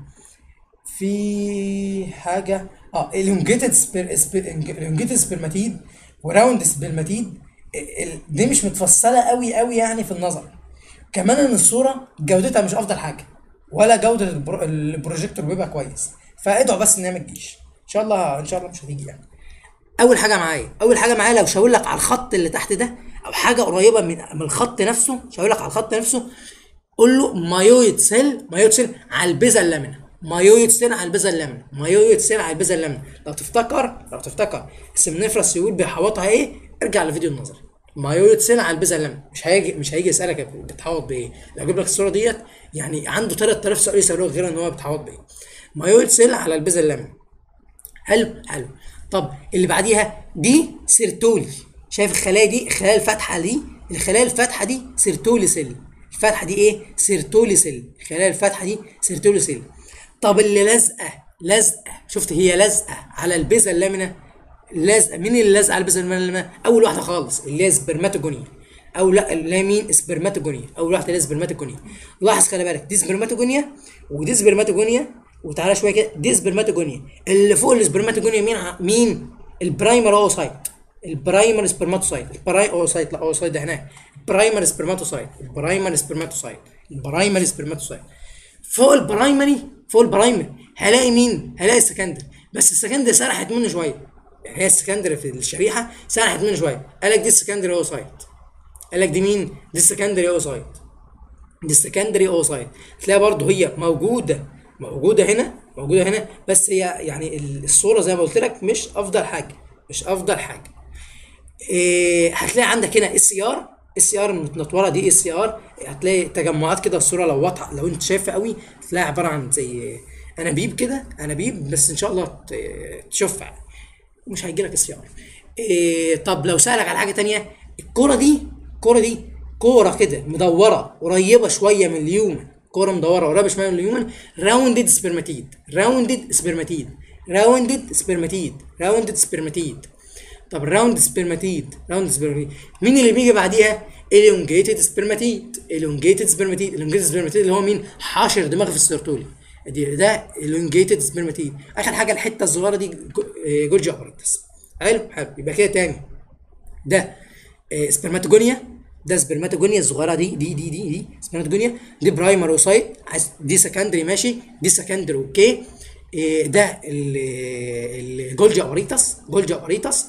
في حاجه اه الونجيتد الونجيتد سبرماتيد وراوند سبرماتيد ال- ال- دي مش متفصله قوي قوي يعني في النظر كمان ان الصوره جودتها مش افضل حاجه ولا جوده البرو- البروجيكتور بيبقى كويس فادعوا بس ان هي ما تجيش ان شاء الله ان شاء الله مش هتيجي يعني اول حاجه معايا اول حاجه معايا لو شاور لك على الخط اللي تحت ده او حاجه قريبه من من الخط نفسه شاور لك على الخط نفسه قول له مايويد سيل مايويد سيل على البذا اللامنه مايويد سيل على البذا اللامنه مايويد سيل على البذا اللامنه لو تفتكر لو تفتكر السمنفرس يقول بيحوطها ايه ارجع لفيديو النظري مايويد سيل على البذا اللامنه مش هيجي مش هيجي يسالك بتحوط بايه لو اجيب لك الصوره ديت يعني عنده 3000 سؤال يسالوه غير ان هو بتحوط بايه مايويد سيل على البذا اللامنه حلو حلو طب اللي بعديها دي سيرتولي شايف الخلايا دي الخلايا الفاتحه دي الخلايا الفاتحه دي سيرتولي سيل الفاتحه دي ايه سيرتولي سيل الخلايا الفاتحه دي سيرتولي سيل طب اللي لازقه لازقه شفت هي لازقه على البذا اللامنه لازقه مين اللي لازقه على البذا اللامنه اول واحده خالص اللي هي سبرماتوجونيا او لا اللي هي مين سبرماتوجونيا اول واحده اللي هي سبرماتوجونيا لاحظ خلي بالك دي سبرماتوجونيا ودي سبرماتوجونيا وتعالى شويه كده دي سبرماتوجونيا اللي فوق السبرماتوجونيا مين ع- مين البرايمر اوسايت البرايمر سبرماتوسايت البراي اوسايت لا اوسايت ده هناك البرايمر سبرماتوسايت البرايمر سبرماتوسايت البرايمر سبرماتوسايت فوق البرايمري فوق البرايمري هلاقي مين هلاقي السكندري بس السكندري سرحت منه شويه يعني هي السكندري في الشريحه سرحت منه شويه قال لك دي السكندري اوسايت قال لك دي مين دي السكندري اوسايت دي السكندري اوسايت تلاقي برضه هي موجوده موجوده هنا موجوده هنا بس هي يعني الصوره زي ما قلت لك مش افضل حاجه مش افضل حاجه إيه هتلاقي عندك هنا اس سي ار اس سي ار المتنطوره دي اس سي ار هتلاقي تجمعات كده الصوره لو واضحه لو انت شايفها قوي تلاقي عباره عن زي انابيب كده انابيب بس ان شاء الله ت- تشوفها مش هيجي لك اس سي ار إيه طب لو سالك على حاجه تانية الكوره دي الكوره دي كوره كده مدوره قريبه شويه من اليومن كوره مدوره قريبه شويه من اليومن راوندد سبرماتيد راوندد سبرماتيد راوندد سبرماتيد راوندد سبرماتيد طب الراوند سبرماتيد راوند سبرماتيد مين اللي بيجي بعديها الونجيتد سبرماتيد الونجيتد سبرماتيد الونجيتد سبرماتيد اللي هو مين حاشر دماغ في السيرتولي دي ده الونجيتد سبرماتيد اخر حاجه الحته الصغيره دي جو- آه، جولجي ابريتس حلو حلو يبقى كده تاني ده آه، سبرماتوجونيا ده سبرماتوجونيا الصغيره دي دي دي دي دي سبرماتوجونيا دي برايمر اوسايت عايز دي سكندري ماشي دي سكندري اوكي إيه ده ال- الجولجي ابريتس جولجي ابريتس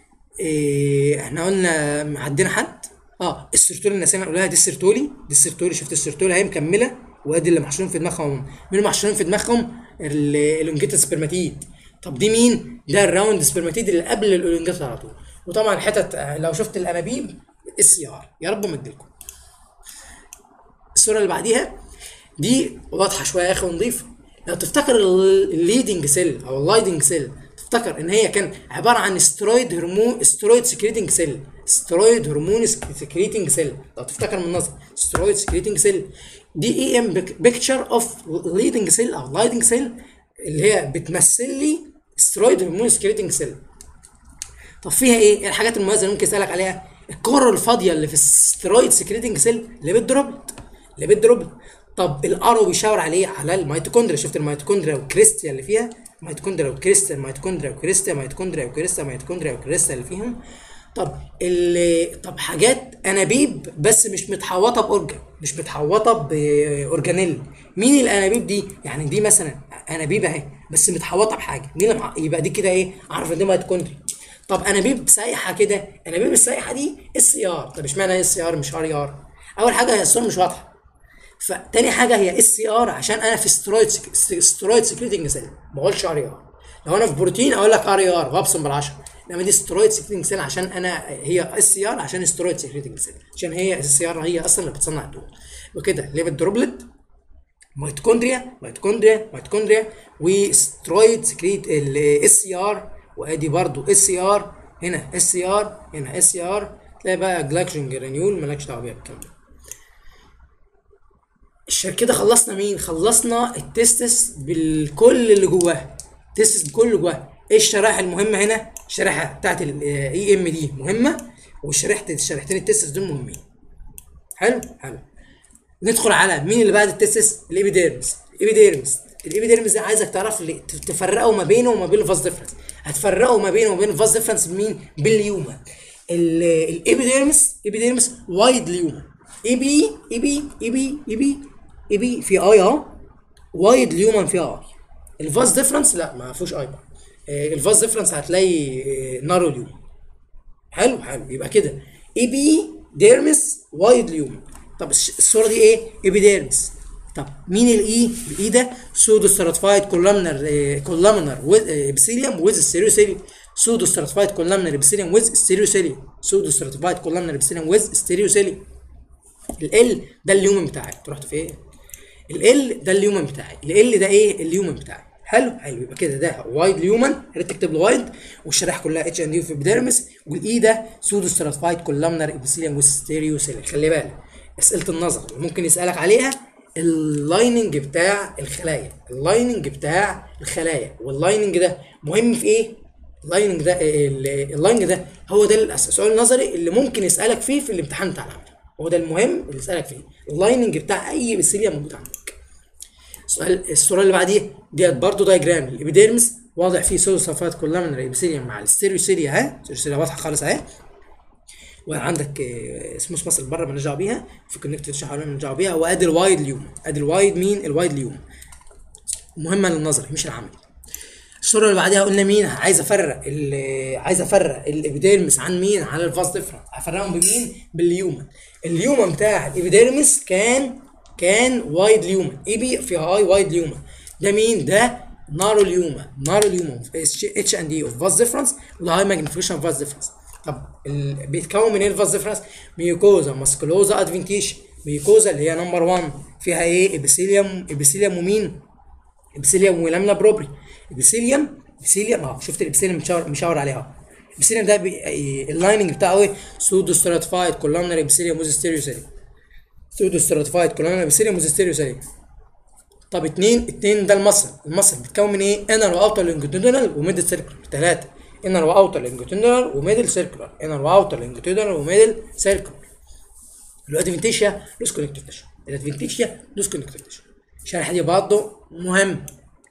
إيه احنا قلنا عندنا حد اه السيرتولي النسينا نقولها دي السيرتولي دي السيرتولي شفت السيرتولي اهي مكمله وادي اللي محشورين في دماغهم مين اللي محشورين في دماغهم الالونجيتا سبرماتيد طب دي مين ده الراوند سبرماتيد اللي قبل الالونجيتا على طول وطبعا حتت آه، لو شفت الانابيب اس ار يا رب ما تجيلكم الصوره اللي بعديها دي واضحه شويه يا اخي ونضيفه لو تفتكر الليدنج سيل او اللايدنج سيل تفتكر ان هي كان عباره عن سترويد هرمون سترويد سكريتنج سيل سترويد هرمون سكريتنج سيل لو تفتكر من النظر سترويد سكريتنج سيل دي اي ام بيكتشر اوف ليدنج سيل او لايدنج سيل اللي هي بتمثل لي سترويد هرمون سكريتنج سيل طب فيها ايه؟ ايه الحاجات المميزه اللي ممكن اسالك عليها؟ الكره الفاضيه اللي في السترويد سكريتنج سيل اللي بتدروبلت اللي بتدروبلت طب الارو بيشاور عليه على الميتوكوندريا شفت الميتوكوندريا والكريستيا اللي فيها ميتوكوندريا وكريستيا ميتوكوندريا وكريستيا ميتوكوندريا وكريستيا ميتوكوندريا وكريستيا اللي فيهم طب ال طب حاجات انابيب بس مش متحوطه باورجان مش متحوطه باورجانيل مين الانابيب دي يعني دي مثلا انابيب اهي بس متحوطه بحاجه مين اللي مح- يبقى دي كده ايه اعرف ان دي ميتوكوندريا طب انابيب سايحه كده انابيب السايحه دي اس ار طب اشمعنى اس ار مش ار ار اول حاجه هي الصوره مش واضحه فتاني حاجه هي اس سي ار عشان انا في سترويد سترويد سكريتنج سيل ما اقولش ار ار لو انا في بروتين اقول لك ار ار وابصم بالعشره انما دي سترويد سكريتنج سيل عشان انا هي اس سي ار عشان سترويد سكريتنج سيل عشان هي اس سي ار هي اصلا اللي بتصنع الدهون وكده ليفت دروبلت ميتوكوندريا ميتوكوندريا ميتوكوندريا وسترويد سكريت الاس سي ار وادي برضو اس سي ار هنا اس سي ار هنا اس سي ار تلاقي بقى جلايكوجين جرانيول مالكش دعوه بيها بالكلام ده الشر كده خلصنا مين؟ خلصنا التستس بالكل اللي جواه تستس بكل اللي جواه ايه الشرائح المهمه هنا؟ الشريحه بتاعت الاي ام دي مهمه وشريحه الشريحتين التستس دول مهمين حلو حلو ندخل على مين اللي بعد التستس الابيديرمس الابيديرمس الابيديرمس ده عايزك تعرف لي تفرقوا ما بينه وما بين الفاز ديفرنس هتفرقوا ما بينه وما بين الفاز ديفرنس بمين باليوما الابيديرمس ابيديرمس وايد ليوما اي بي اي بي اي بي اي بي اي بي في اي اهو وايد ليومن في اي الفاز ديفرنس لا ما فيهوش اي بقى آه، الفاز ديفرنس هتلاقي آه، نارو ليومن حلو حلو يبقى كده اي بي ديرمس وايد ليوم طب الش- الصوره دي ايه ايبيديرمس طب مين الاي الاي ده سودو ستراتيفايد كولامنر كولامنر ابسيليوم ويز ستيريوسيليوم سودو ستراتيفايد كولامنر ابسيليوم ويز ستيريوسيليوم سودو ستراتيفايد كولامنر ابسيليوم ويز ستيريوسيليوم ال ده اليومن بتاعك انت رحت فين ال ده اليومن بتاعي ال ده ايه اليومن بتاعي حلو حلو يبقى كده ده وايد اليومن يا ريت تكتب له وايد والشرائح كلها اتش ان يو في ابيديرمس والاي ده سودو ستراتيفايد كولامنر ابيثيليوم وستيريو سيل خلي بالك اسئله النظر اللي ممكن يسالك عليها اللايننج بتاع الخلايا اللايننج بتاع الخلايا واللايننج ده مهم في ايه اللايننج ده ال- اللايننج ده هو ده الأس- السؤال النظري اللي ممكن يسالك فيه في الامتحان بتاع العمل هو ده المهم اللي يسالك فيه اللايننج بتاع اي ابيثيليوم موجود عندك السؤال الصوره اللي بعديها ديت برضه دايجرام الابيديرمس واضح فيه سودو صفات كولامنر ابيثيليوم مع الستيريوسيليا اهي الستيريوسيليا واضحه خالص اهي وعندك آه، سموث ماسل بره مالناش دعوه بيها في كونكتيف تشرح مالناش دعوه بيها وادي الوايد ليوم ادي الوايد مين الوايد ليوم مهمه للنظري مش العملي الصوره اللي بعدها قلنا مين عايز افرق ال- عايز افرق الابيديرمس عن مين عن الفاس ديفرنس افرقهم بمين بالليومن اليومن بتاع الابيديرمس كان كان وايد ليومن اي بي في هاي وايد ليومن ده مين ده نارو ليومن نارو ليومن اتش ان دي اوف فاس ديفرنس وده هاي ماجنيفيكيشن فاس ديفرنس طب ال- بيتكون من ايه الفاس ديفرنس ميوكوزا ماسكولوزا ادفنتيش ميوكوزا اللي هي نمبر 1 فيها ايه ابيثيليوم ابيثيليوم ومين ابيثيليوم ولامنا بروبري ابيثيليوم ابيثيليوم اه شفت الابيثيليوم مشاور مشاور عليها الابيثيليوم ده بي... إيه، اللايننج بتاعه ايه سودو ستراتيفايد كولامنر ابيثيليوم وز ستيريو سيليوم سودو ستراتيفايد كولامنر ابيثيليوم وز ستيريو سيليوم طب اتنين اتنين ده المصل المصل بيتكون من ايه انر واوتر لونجيتودينال وميدل سيركلر ثلاثه انر واوتر لونجيتودينال وميدل سيركلر انر واوتر لونجيتودينال وميدل سيركلر الادفنتيشيا لوس كونكتيف تيشو الادفنتيشيا لوس كونكتيف تيشو الشرح دي برضه مهم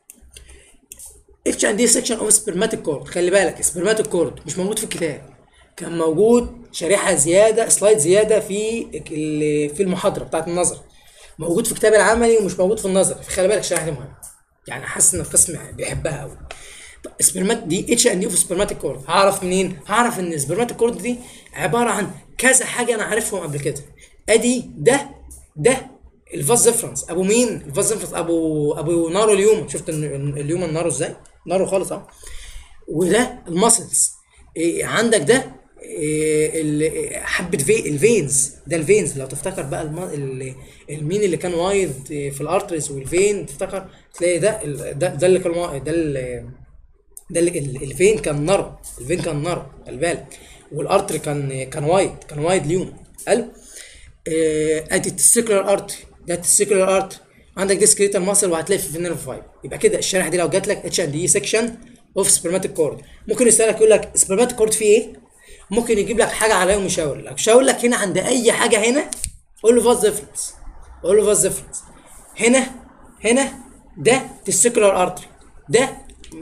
اتش ان دي سيكشن اوف سبرماتيك كورد خلي بالك سبرماتيك كورد مش موجود في الكتاب كان موجود شريحه زياده سلايد زياده في ال- في المحاضره بتاعت النظر موجود في كتاب العملي ومش موجود في النظر خلي بالك الشريحه دي مهمه يعني حاسس ان القسم بيحبها قوي طب سبرمات دي اتش ان دي اوف سبرماتيك كورد هعرف منين هعرف ان سبرماتيك كورد دي عباره عن كذا حاجه انا عارفهم قبل كده ادي ده ده الفاز ديفرنس ابو مين الفاز ديفرنس ابو ابو نارو اليوم شفت ال- اليوم نارو ازاي نارو خالص اهو وده الماسلز إيه عندك ده إيه ال- حبه في الفينز ده الفينز لو تفتكر بقى الم... ال- المين اللي كان وايد في الارتريز والفين تفتكر تلاقي ده ال- ده, ده اللي كان وايد ده ال- ده اللي ال- الفين كان نارو الفين كان نارو خلي بالك والارتري كان كان وايد كان وايد اليوم قال آه، ادي التسيكولار ارتري ده التسيكولار ارتري عندك دي سكريتال ماسل وهتلاقي في فينيرف فايب يبقى كده الشريحه دي لو جات لك اتش ان دي سيكشن اوف سبرماتيك كورد ممكن يسالك يقول لك سبرماتيك كورد فيه ايه؟ ممكن يجيب لك حاجه عليهم يشاور لك يشاور لك هنا عند اي حاجه هنا قول له فاز ديفرنس قول له فاز ديفرنس هنا هنا ده تسيكولار ارتري ده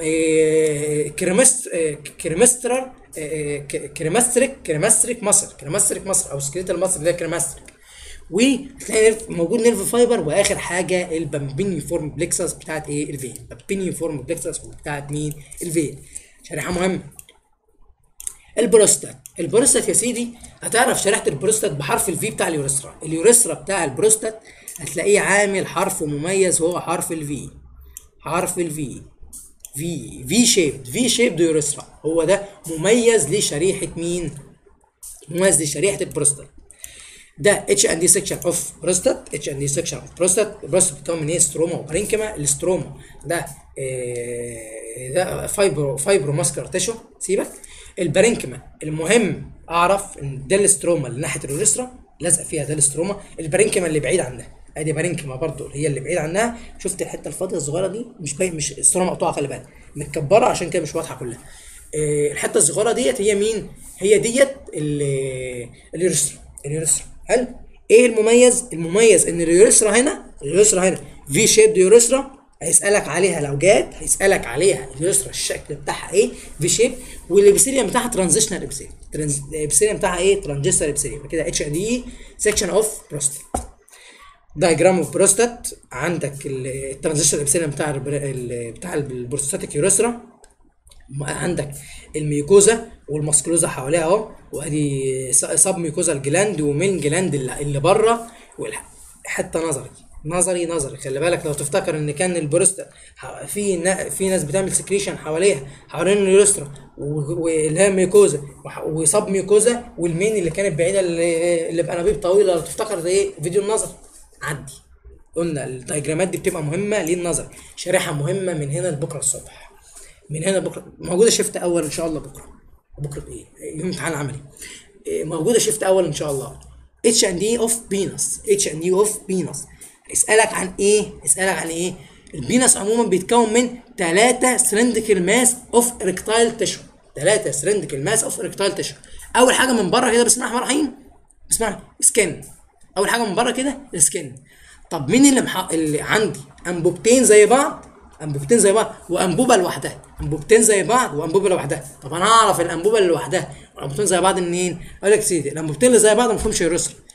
آه، كريمست آه، كريمسترال آه، ك- كريمستريك كريمستريك مصر كريمستريك مصر او سكريتال مصر ده كريمستريك وتلاقي نيرف- موجود نيرف فايبر واخر حاجه البامبينيفورم بليكسس بتاعت ايه الفين بامبينيفورم بليكسس بتاعت مين الفين شريحه مهمه البروستات البروستات يا سيدي هتعرف شريحه البروستات بحرف الفي بتاع اليوريثرا اليوريثرا بتاع البروستات هتلاقيه عامل حرف مميز هو حرف الفي حرف الفي في في شيب في شيب يوريثرا هو ده مميز لشريحه مين مميز لشريحه البروستات ده اتش ان دي سيكشن اوف بروستات اتش ان دي سيكشن اوف بروستات البروستات بتكون من ايه ستروما وبارينكما الستروما ده آه، ده فايبرو فايبرو ماسكر تيشو سيبك البارينكما المهم اعرف ان ده الستروما اللي ناحيه اليوريثرا لازقه فيها ده الستروما البارينكما اللي بعيد عنها ادي بارينكما برضو هي اللي بعيد عنها شفت الحته الفاضيه الصغيره دي مش باين مش الصوره مقطوعه خلي بالك متكبره عشان كده مش واضحه كلها آه، الحته الصغيره ديت هي مين هي ديت ال- اليوريثرا اليوريثرا حلو ايه المميز المميز ان اليوريثرا هنا اليوريثرا هنا في شيب يوريثرا هيسالك عليها لو جات هيسالك عليها اليوريثرا الشكل بتاعها ايه في شيب والابيثيليوم بتاعها ترانزيشنال ابيثيليوم الابيثيليوم بتاعها ايه ترانزيشنال ابيثيليوم كده اتش دي سيكشن اوف بروستات دايجرام اوف بروستات عندك الترانزيشنال ابيثيليوم بتاع البر- ال- بتاع البروستاتيك يوريثرا عندك الميوكوزا والماسكلوزا حواليها اهو وادي سب ميوكوزا الجلاند ومين جلاند اللي اللي بره حته نظري نظري نظري خلي بالك لو تفتكر ان كان البروستا ح- في نا في ناس بتعمل سكريشن حواليها حوالين اليوريثرا و- واللي هي ميوكوزا وح- وصب ميوكوزا والمين اللي كانت بعيده اللي, اللي بانابيب طويله لو تفتكر زي ايه فيديو النظر عدي قلنا الدايجرامات دي بتبقى مهمه للنظر شريحه مهمه من هنا لبكره الصبح من هنا بكره موجوده شيفت اول ان شاء الله بكره بكره ايه يوم امتحان عملي إيه، موجوده شيفت اول ان شاء الله اتش ان دي اوف بينس اتش ان دي اوف بينس اسالك عن ايه اسالك عن ايه البينس عموما بيتكون من ثلاثة سلندكل ماس اوف اركتايل تشو ثلاثة سلندكل ماس اوف اركتايل تشو اول حاجه من بره كده بسم الله الرحمن الرحيم بسم الله سكن اول حاجه من بره كده السكن طب مين اللي مح... اللي عندي انبوبتين زي بعض انبوبتين زي بعض وانبوبه لوحدها انبوبتين زي بعض وانبوبه لوحدها طب انا اعرف الانبوبه اللي لوحدها والانبوبتين زي بعض منين اقول لك يا سيدي الانبوبتين اللي زي بعض ما فيهمش يوريثرا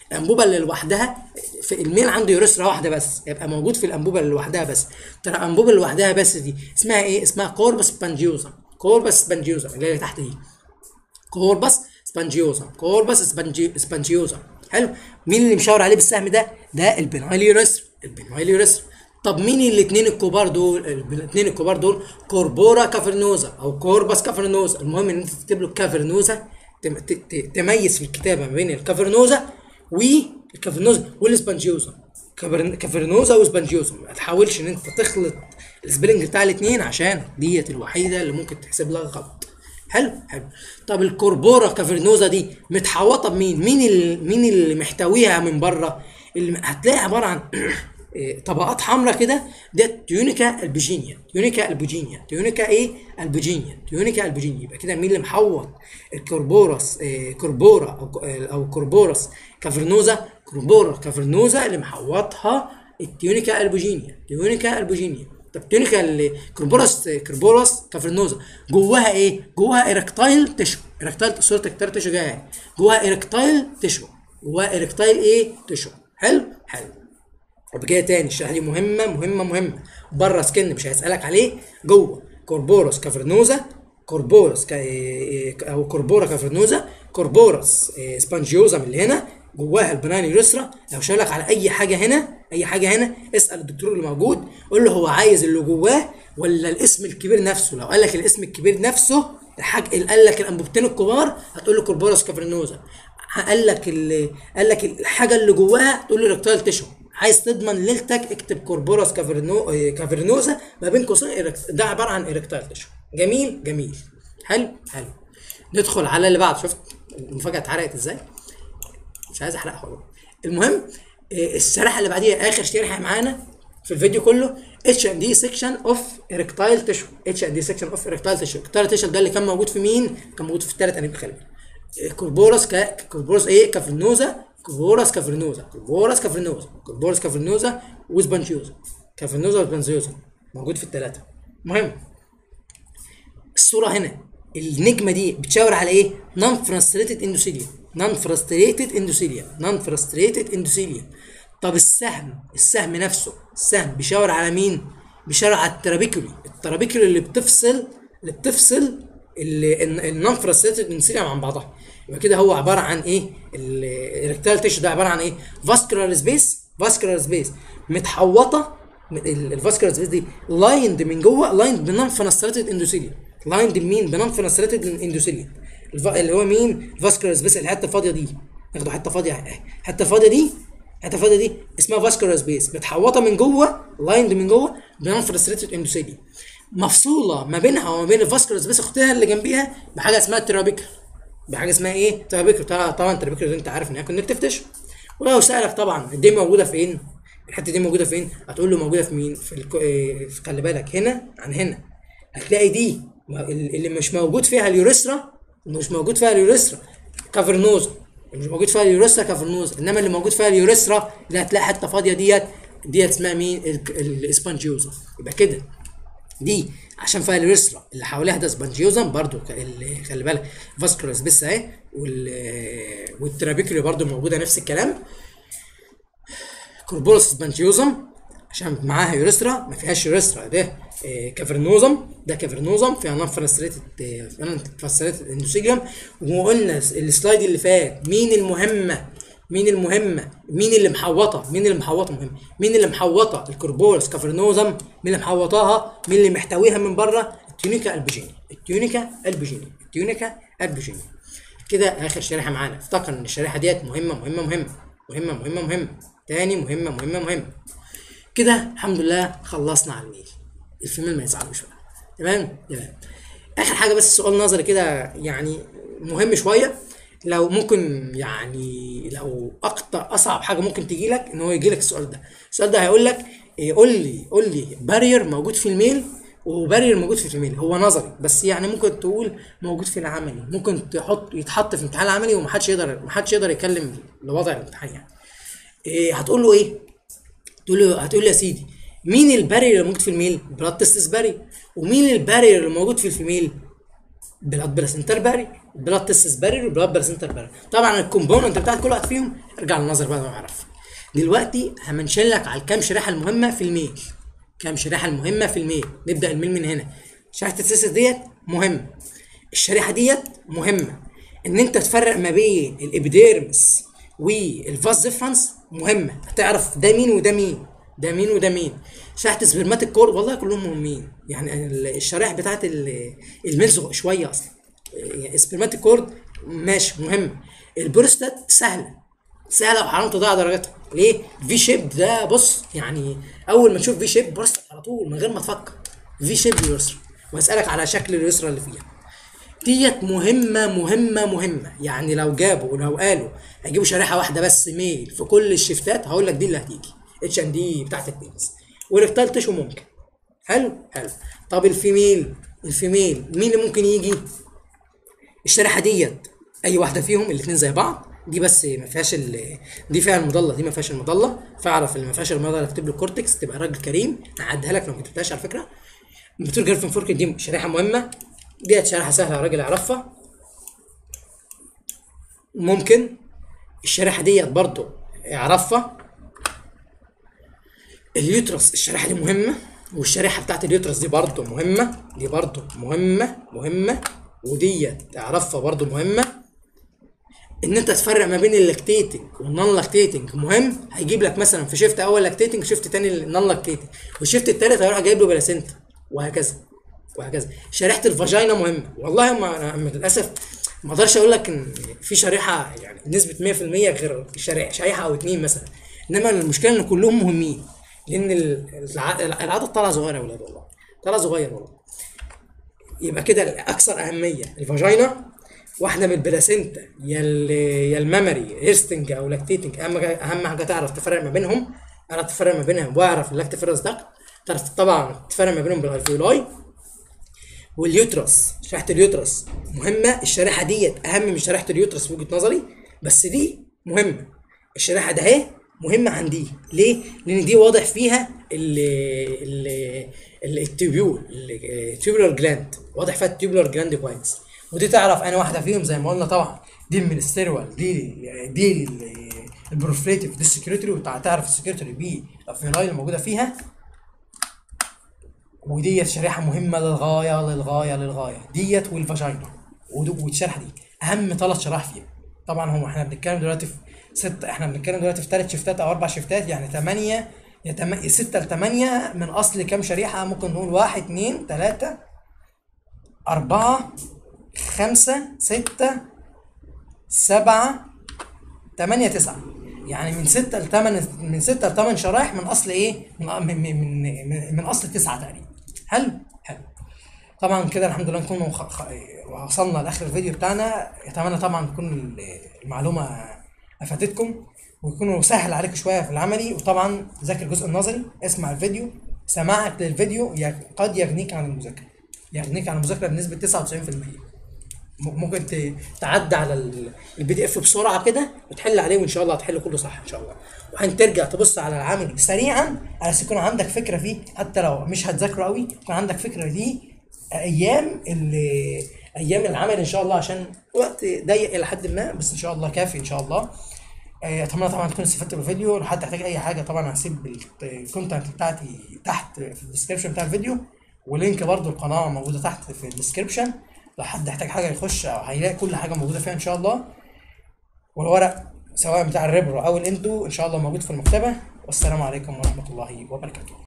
الانبوبه اللي لوحدها في الميل عنده يوريثرا واحده بس يبقى موجود في الانبوبه اللي لوحدها بس ترى الانبوبه اللي لوحدها بس دي اسمها ايه اسمها كوربس سبانجيوزا كوربس سبانجيوزا اللي هي تحت دي كوربس سبانجيوزا كوربس سبانجي سبانجيوزا حلو مين اللي مشاور عليه بالسهم ده ده البنايل يوريثرا البنايل يوريثرا طب مين الاثنين الكبار دول الاثنين الكبار دول كوربورا كافرنوزا او كوربس كافرنوزا المهم ان انت تكتب له كافرنوزا تم- ت- ت- تميز في الكتابه ما بين الكافرنوزا والكافرنوزا والسبانجيوزا كافرن- كافرنوزا وسبانجيوزا ما تحاولش ان انت تخلط السبيلنج بتاع الاثنين عشان ديت الوحيده اللي ممكن تحسب لها غلط حلو حلو طب الكوربورا كافرنوزا دي متحوطه بمين مين اللي مين اللي محتويها من بره اللي هتلاقي عباره عن إيه، طبقات حمراء كده ده تيونيكا البيجينيا تيونيكا البوجينيا تيونيكا ايه البوجينيا تيونيكا البوجينيا يبقى كده مين اللي محوط الكوربورس إيه كوربورا او او كوربورس كافرنوزا كوربورا كافرنوزا اللي محوطها التيونيكا البوجينيا تيونيكا البوجينيا طب تيونيكا اللي كوربورس كوربورس كافرنوزا جواها ايه جواها ايركتايل تشو ايركتايل صوره ايركتايل تشو جايه جواها ايركتايل تشو جواها ايركتايل ايه تشو حلو حلو طب كده تاني الشريحه دي مهمه مهمه مهمه بره سكن مش هيسالك عليه جوه كوربورس كافرنوزا كوربورس كا إيه او كوربورا كافرنوزا كوربورس إيه سبانجيوزا من اللي هنا جواها البنان يوريثرا لو شالك على اي حاجه هنا اي حاجه هنا اسال الدكتور اللي موجود قول له هو عايز اللي جواه ولا الاسم الكبير نفسه لو قال لك الاسم الكبير نفسه الحاج قال لك الانبوبتين الكبار هتقول له كوربورس كافرنوزا قال لك ال- قال لك الحاجه اللي جواها تقول له ريكتايل تشو عايز تضمن ليلتك اكتب كوربورس كافرنو آه، كافرنوزا ما بين قوسين إيركت- ده عباره عن ايركتايل تشو جميل جميل حلو حلو ندخل على اللي بعده شفت المفاجاه اتحرقت ازاي مش عايز احرقها والله المهم آه، الشريحه اللي بعديها اخر شريحه معانا في الفيديو كله اتش ان دي سيكشن اوف اريكتايل تيشو اتش ان دي سيكشن اوف اريكتايل تيشو اريكتايل تيشو ده اللي كان موجود في مين كان موجود في الثلاث انابيب خلي بالك آه، كوربورس كا كوربورس ايه كافرنوزا كوربورس كافرنوزا كوربورس كافرنوزا كوربورس كافرنوزا وسبانشيوزا كافرنوزا وسبانشيوزا موجود في الثلاثه مهم الصوره هنا النجمه دي بتشاور على ايه نون فرستريتد اندوثيليوم نون فرستريتد اندوثيليوم نون فرستريتد اندوثيليوم طب السهم السهم نفسه السهم بيشاور على مين بيشاور على الترابيكولي الترابيكولي اللي بتفصل اللي بتفصل النون فرستريتد اندوثيليوم عن بعضها يبقى كده هو عباره عن ايه الريكتال تيشو ده عباره عن ايه فاسكولار سبيس فاسكولار سبيس متحوطه الفاسكولار سبيس دي لايند من جوه لايند بنون فنستريتد اندوثيليوم لايند بمين بنون فنستريتد اندوثيليوم اللي هو مين الفاسكولار سبيس الحته الفاضيه دي ناخدوا حته فاضيه اهي. الحته الفاضيه دي الحته الفاضيه دي اسمها فاسكولار سبيس متحوطه من جوه لايند من جوه بنون فنستريتد اندوثيليوم مفصوله ما بينها وما بين الفاسكولار سبيس اختها اللي جنبيها بحاجه اسمها ترابيكر بحاجه اسمها ايه ترابيكر طبعا ترابيكر دي انت عارف ان هي كونكتيف تيشو ولو سالك طبعا دي موجوده فين الحته دي موجوده فين هتقول له موجوده في مين في الكو... إيه، في- خلي بالك هنا عن هنا هتلاقي دي ما- اللي مش موجود فيها اليوريثرا مش موجود فيها اليوريثرا كافرنوزا اللي مش موجود فيها اليوريثرا كافرنوزا انما اللي موجود فيها اليوريثرا اللي هتلاقي حته فاضيه ديت ديت اسمها مين ال- ال- الاسبانجيوزا يبقى كده دي عشان فيها اليوريثرا اللي حواليها ده سبانجيوزم برضو ك- اللي خلي بالك فاسكولاس بس اهي وال والترابيكولي برضو موجوده نفس الكلام كوربولوس سبانجيوزم عشان معاها يوريثرا ما فيهاش يوريثرا ده آه، كافرنوزم ده كافرنوزم فيها نون فرستريتد نون فرستريتد اندوثيليوم وقلنا السلايد اللي فات مين المهمه مين المهمه مين اللي محوطه مين اللي محوطه مهم مين اللي محوطه الكوربولوس كافرنوزم مين اللي محوطاها مين اللي محتويها من بره التيونيكا البيجيني التيونيكا البيجيني التيونيكا البيجيني كده اخر شريحه معانا افتكر ان الشريحه ديت مهمه مهمه مهمه مهمه مهمه مهمه تاني مهمه مهمه مهمه كده الحمد لله خلصنا على الميل الفيميل ما يزعلوش بقى تمام تمام اخر حاجه بس سؤال نظري كده يعني مهم شويه لو ممكن يعني لو اكتر اصعب حاجه ممكن تجي لك ان هو يجي لك السؤال ده السؤال ده هيقول لك إيه، قول لي قول لي بارير موجود في الميل وبارير موجود في الفيميل هو نظري بس يعني ممكن تقول موجود في العملي ممكن تحط يتحط في امتحان العملي ومحدش يقدر محدش يقدر يتكلم لوضع الامتحان يعني إيه هتقول له ايه تقول له هتقول له يا سيدي مين البارير اللي موجود في الميل بلاد تستس باري ومين البارير اللي موجود في الفيميل بلاد بلاسنتر باري بلاد تيست بارير وبلاد برسنتر بارير طبعا الكومبوننت بتاعت كل واحد فيهم ارجع للنظر بقى واعرف دلوقتي همنشن لك على الكام شريحه المهمه في الميل كام شريحه المهمه في الميل نبدا الميل من هنا شريحه التيست ديت مهمه الشريحه ديت مهمه ان انت تفرق ما بين الابيديرمس والفاز ديفرنس مهمه هتعرف ده مين وده مين ده مين وده مين شريحه سبرماتيك كورد والله كلهم مهمين يعني ال- الشرائح بتاعت ال- الميلز شويه اصلا يعني سبرماتيك كورد ماشي مهم البروستات سهله سهله وحرام تضيع درجاتها ليه في شيب ده بص يعني اول ما تشوف في شيب بروستات على طول من غير ما تفكر في شيب اليسرى واسالك على شكل اليسرى اللي فيها ديت مهمة مهمة مهمة يعني لو جابوا ولو قالوا هيجيبوا شريحة واحدة بس ميل في كل الشفتات هقول لك دي اللي هتيجي اتش ان دي بتاعت التنس والريكتال تشو ممكن حلو حلو طب الفيميل الفيميل مين اللي ممكن يجي الشريحة ديت اي واحدة فيهم الاتنين زي بعض دي بس ما فيهاش ال- دي فيها المضله دي ما فيهاش المضله فاعرف اللي ما فيهاش المضله اكتب له كورتكس تبقى راجل كريم هعديها لك لو ما كتبتهاش على فكره بتقول جيرفن فورك دي شريحه مهمه ديت شريحه سهله الراجل يعرفها ممكن الشريحه ديت برضو يعرفها اليوترس الشريحه دي مهمه والشريحه بتاعت اليوترس دي برضو مهمه دي برضو مهمه مهمه وديت تعرفها برضو مهمه ان انت تفرق ما بين اللاكتيتنج والنون لاكتيتنج مهم هيجيب لك مثلا في شيفت اول لاكتيتنج شيفت تاني نون لاكتيتنج والشيفت التالت هيروح جايب له بلاسنتا وهكذا وهكذا شريحه الفاجينا مهمه والله ما أنا للاسف ما اقدرش اقول لك ان في شريحه يعني نسبه 100% غير شريحه شريحه او اتنين مثلا انما المشكله ان كلهم مهمين لان ال- الع- العدد طالع صغير يا ولاد والله طالع صغير والله يبقى كده الاكثر اهميه الفاجينا واحده من البلاسينتا يا ال- يا الميموري هيرستنج او لاكتيتنج اهم حاجه اهم حاجه تعرف تفرق ما بينهم تعرف تفرق ما بينهم واعرف اللاكتيفيرس ده تعرف طبعا تفرق ما بينهم بالالفيولاي واليوترس شريحه اليوترس مهمه الشريحه ديت اهم من شريحه اليوترس في وجهه نظري بس دي مهمه الشريحه ده اهي مهمه عن دي ليه لان دي واضح فيها ال ال ال- التيوبيول التيوبولار جلاند واضح فيها التيوبولار جلاند كويس ودي تعرف انا واحده فيهم زي ما قلنا طبعا دي من الستيروال دي دي ال- البروفليتيف دي السكيورتي وتعرف السكيورتي بي الفينايل الموجوده فيها وديت شريحه مهمه للغايه للغايه للغايه ديت والفاجينا ودو- والشريحه دي اهم ثلاث شرائح فيها طبعا هو احنا بنتكلم دلوقتي في ست احنا بنتكلم دلوقتي في ثلاث شيفتات او اربع شيفتات يعني ثمانيه يا تم... ستة لثمانية من أصل كام شريحة ممكن نقول واحد اتنين تلاتة أربعة خمسة ستة سبعة تمانية تسعة يعني من ستة لثمان من ستة لثمان شرايح من أصل إيه؟ من من من, من, من أصل تسعة تقريبا حلو؟ حلو طبعا كده الحمد لله نكون خ... خ... وصلنا لاخر الفيديو بتاعنا اتمنى طبعا تكون ال- المعلومه افادتكم ويكونوا سهل عليك شويه في العملي وطبعا ذاكر الجزء النظري اسمع الفيديو سماعك للفيديو ي- قد يغنيك عن المذاكره يغنيك عن المذاكره بنسبه 99% م- ممكن ت- تعدي على البي دي اف بسرعه كده وتحل عليه وان شاء الله هتحل كله صح ان شاء الله وحين ترجع تبص على العمل سريعا على اساس يكون عندك فكره فيه حتى لو مش هتذاكره قوي يكون عندك فكره ليه ايام اللي ايام العمل ان شاء الله عشان وقت ضيق الى حد ما بس ان شاء الله كافي ان شاء الله آه، اتمنى طبعا تكونوا استفدتوا بالفيديو لو حد يحتاج اي حاجه طبعا هسيب الكونتاكت بتاعتي تحت في الديسكربشن بتاع الفيديو ولينك برضو القناه موجوده تحت في الديسكربشن لو حد يحتاج حاجه يخش أو هيلاقي كل حاجه موجوده فيها ان شاء الله والورق سواء بتاع الريبرو او الاندو ان شاء الله موجود في المكتبه والسلام عليكم ورحمه الله وبركاته